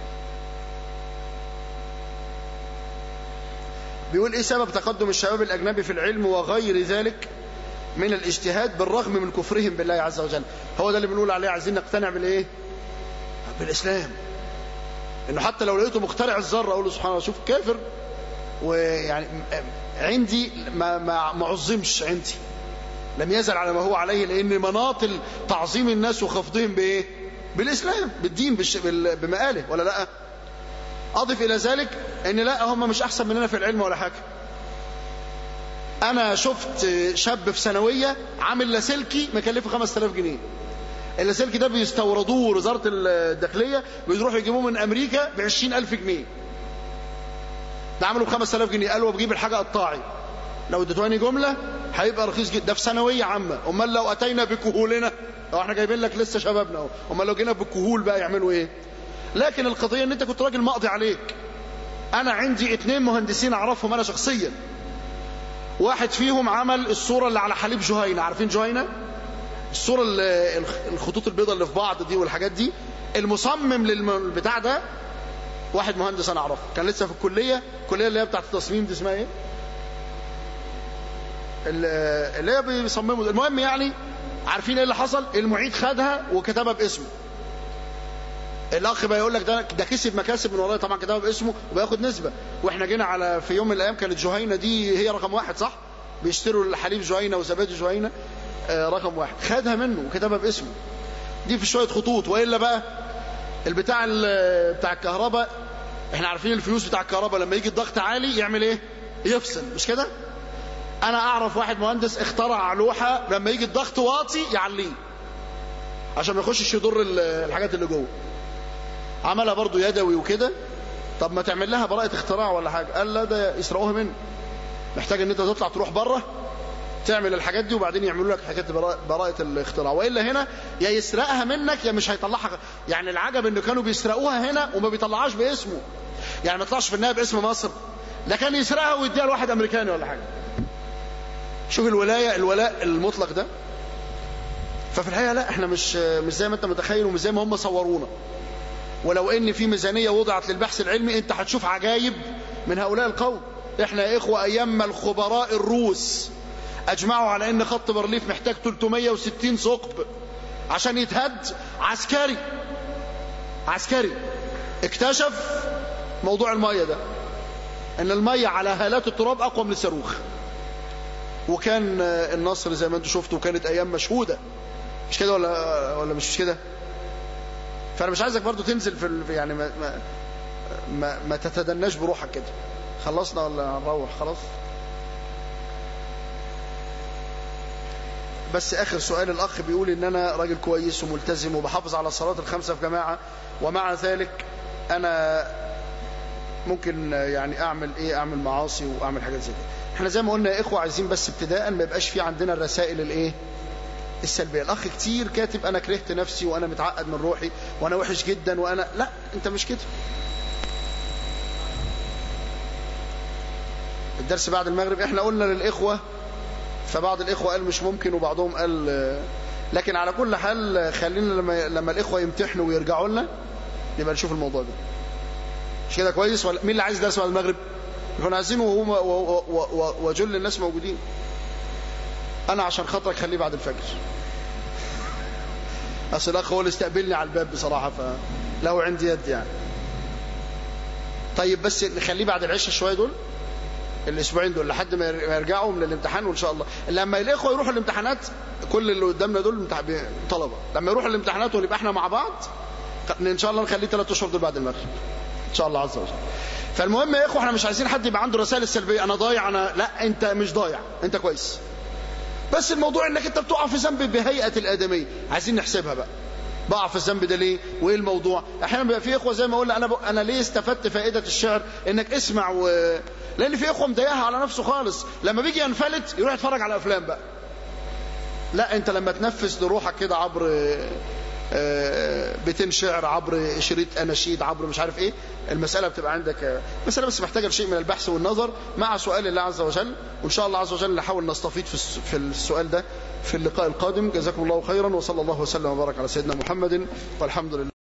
بيقول ايه سبب تقدم الشباب الاجنبي في العلم وغير ذلك من الاجتهاد بالرغم من كفرهم بالله عز وجل هو ده اللي بنقول عليه عايزين نقتنع بالايه بالاسلام انه حتى لو لقيته مخترع الذره اقول له سبحان الله شوف كافر ويعني عندي ما ما ما عظمش عندي لم يزل على ما هو عليه لان مناط تعظيم الناس وخفضهم بايه بالاسلام بالدين بالش... بال... بمقاله ولا لا اضف الى ذلك ان لا هم مش احسن مننا في العلم ولا حاجه انا شفت شاب في ثانويه عامل لاسلكي مكلفه 5000 جنيه اللاسلكي ده بيستوردوه وزاره الداخليه بيروحوا يجيبوه من امريكا ب 20000 جنيه ده عملوا ب 5000 جنيه قالوا بجيب الحاجه قطاعي لو اديتواني جمله هيبقى رخيص جدا ده في ثانويه عامه امال لو اتينا بكهولنا لو احنا جايبين لك لسه شبابنا اهو امال لو جينا بالكهول بقى يعملوا ايه لكن القضيه ان انت كنت راجل مقضي عليك انا عندي اتنين مهندسين اعرفهم انا شخصيا واحد فيهم عمل الصوره اللي على حليب جهينه عارفين جهينه الصوره اللي الخطوط البيضاء اللي في بعض دي والحاجات دي المصمم للبتاع ده واحد مهندس انا اعرفه كان لسه في الكليه الكليه اللي هي بتاعت التصميم دي اسمها ايه اللي هي بيصمموا المهم يعني عارفين ايه اللي حصل المعيد خدها وكتبها باسمه الاخ بقى يقول لك ده ده كسب مكاسب من ورايا طبعا كتبها باسمه وبياخد نسبه واحنا جينا على في يوم من الايام كانت جهينه دي هي رقم واحد صح بيشتروا الحليب جهينه وزبادي جهينه آه رقم واحد خدها منه وكتبها باسمه دي في شويه خطوط والا بقى البتاع بتاع الكهرباء احنا عارفين الفيوز بتاع الكهرباء لما يجي الضغط عالي يعمل ايه يفصل مش كده انا اعرف واحد مهندس اخترع لوحه لما يجي الضغط واطي يعليه عشان ما يخشش يضر الحاجات اللي جوه عملها برضو يدوي وكده طب ما تعمل لها براءة اختراع ولا حاجة قال لا ده يسرقوها منه محتاج ان انت تطلع تروح بره تعمل الحاجات دي وبعدين يعملوا لك حاجات براءة الاختراع والا هنا يا يسرقها منك يا مش هيطلعها يعني العجب انه كانوا بيسرقوها هنا وما بيطلعهاش باسمه يعني ما يطلعش في النهايه باسم مصر ده كان يسرقها ويديها لواحد امريكاني ولا حاجه شوف الولايه الولاء المطلق ده ففي الحقيقه لا احنا مش مش زي ما انت متخيل ومش زي ما هم صورونا ولو ان في ميزانيه وضعت للبحث العلمي انت هتشوف عجايب من هؤلاء القوم احنا يا اخوه ايام الخبراء الروس اجمعوا على ان خط بارليف محتاج 360 ثقب عشان يتهد عسكري عسكري اكتشف موضوع الميه ده ان الميه على هالات التراب اقوى من الصاروخ وكان النصر زي ما انتم شفتوا كانت ايام مشهوده مش كده ولا ولا مش كده فانا مش عايزك برضو تنزل في يعني ما ما ما, ما تتدناش بروحك كده خلصنا ولا نروح خلاص بس اخر سؤال الاخ بيقول ان انا راجل كويس وملتزم وبحافظ على الصلاه الخمسه في جماعه ومع ذلك انا ممكن يعني اعمل ايه اعمل معاصي واعمل حاجات زي كده احنا زي ما قلنا يا اخوه عايزين بس ابتداء ما يبقاش في عندنا الرسائل الايه السلبيه الاخ كتير كاتب انا كرهت نفسي وانا متعقد من روحي وانا وحش جدا وانا لا انت مش كده الدرس بعد المغرب احنا قلنا للاخوه فبعض الاخوه قال مش ممكن وبعضهم قال لكن على كل حال خلينا لما لما الاخوه يمتحنوا ويرجعوا لنا نبقى نشوف الموضوع ده مش كده كويس ولا مين اللي عايز درس بعد المغرب احنا عايزينه وهو وجل الناس موجودين انا عشان خاطرك خليه بعد الفجر اصل الاخ هو اللي استقبلني على الباب بصراحه فله عندي يد يعني طيب بس نخليه بعد العشاء شويه دول الاسبوعين دول لحد ما يرجعوا من الامتحان وان شاء الله لما الاخوه يروحوا الامتحانات كل اللي قدامنا دول طلبه لما يروحوا الامتحانات ونبقى احنا مع بعض ان شاء الله نخليه ثلاث اشهر دول بعد المغرب ان شاء الله عز وجل فالمهم يا اخوه احنا مش عايزين حد يبقى عنده رسائل السلبيه انا ضايع انا لا انت مش ضايع انت كويس بس الموضوع انك انت بتقع في ذنب بهيئه الادميه عايزين نحسبها بقى بقع في الذنب ده ليه وايه الموضوع احيانا بيبقى في اخوه زي ما قلنا انا ب... انا ليه استفدت فائده الشعر انك اسمع و... لان في اخوه مضايقها على نفسه خالص لما بيجي ينفلت يروح يتفرج على افلام بقى لا انت لما تنفس لروحك كده عبر بيتين شعر عبر شريط اناشيد عبر مش عارف ايه المساله بتبقى عندك مساله بس محتاجه شيء من البحث والنظر مع سؤال الله عز وجل وان شاء الله عز وجل نحاول نستفيد في السؤال ده في اللقاء القادم جزاكم الله خيرا وصلى الله وسلم وبارك على سيدنا محمد والحمد لله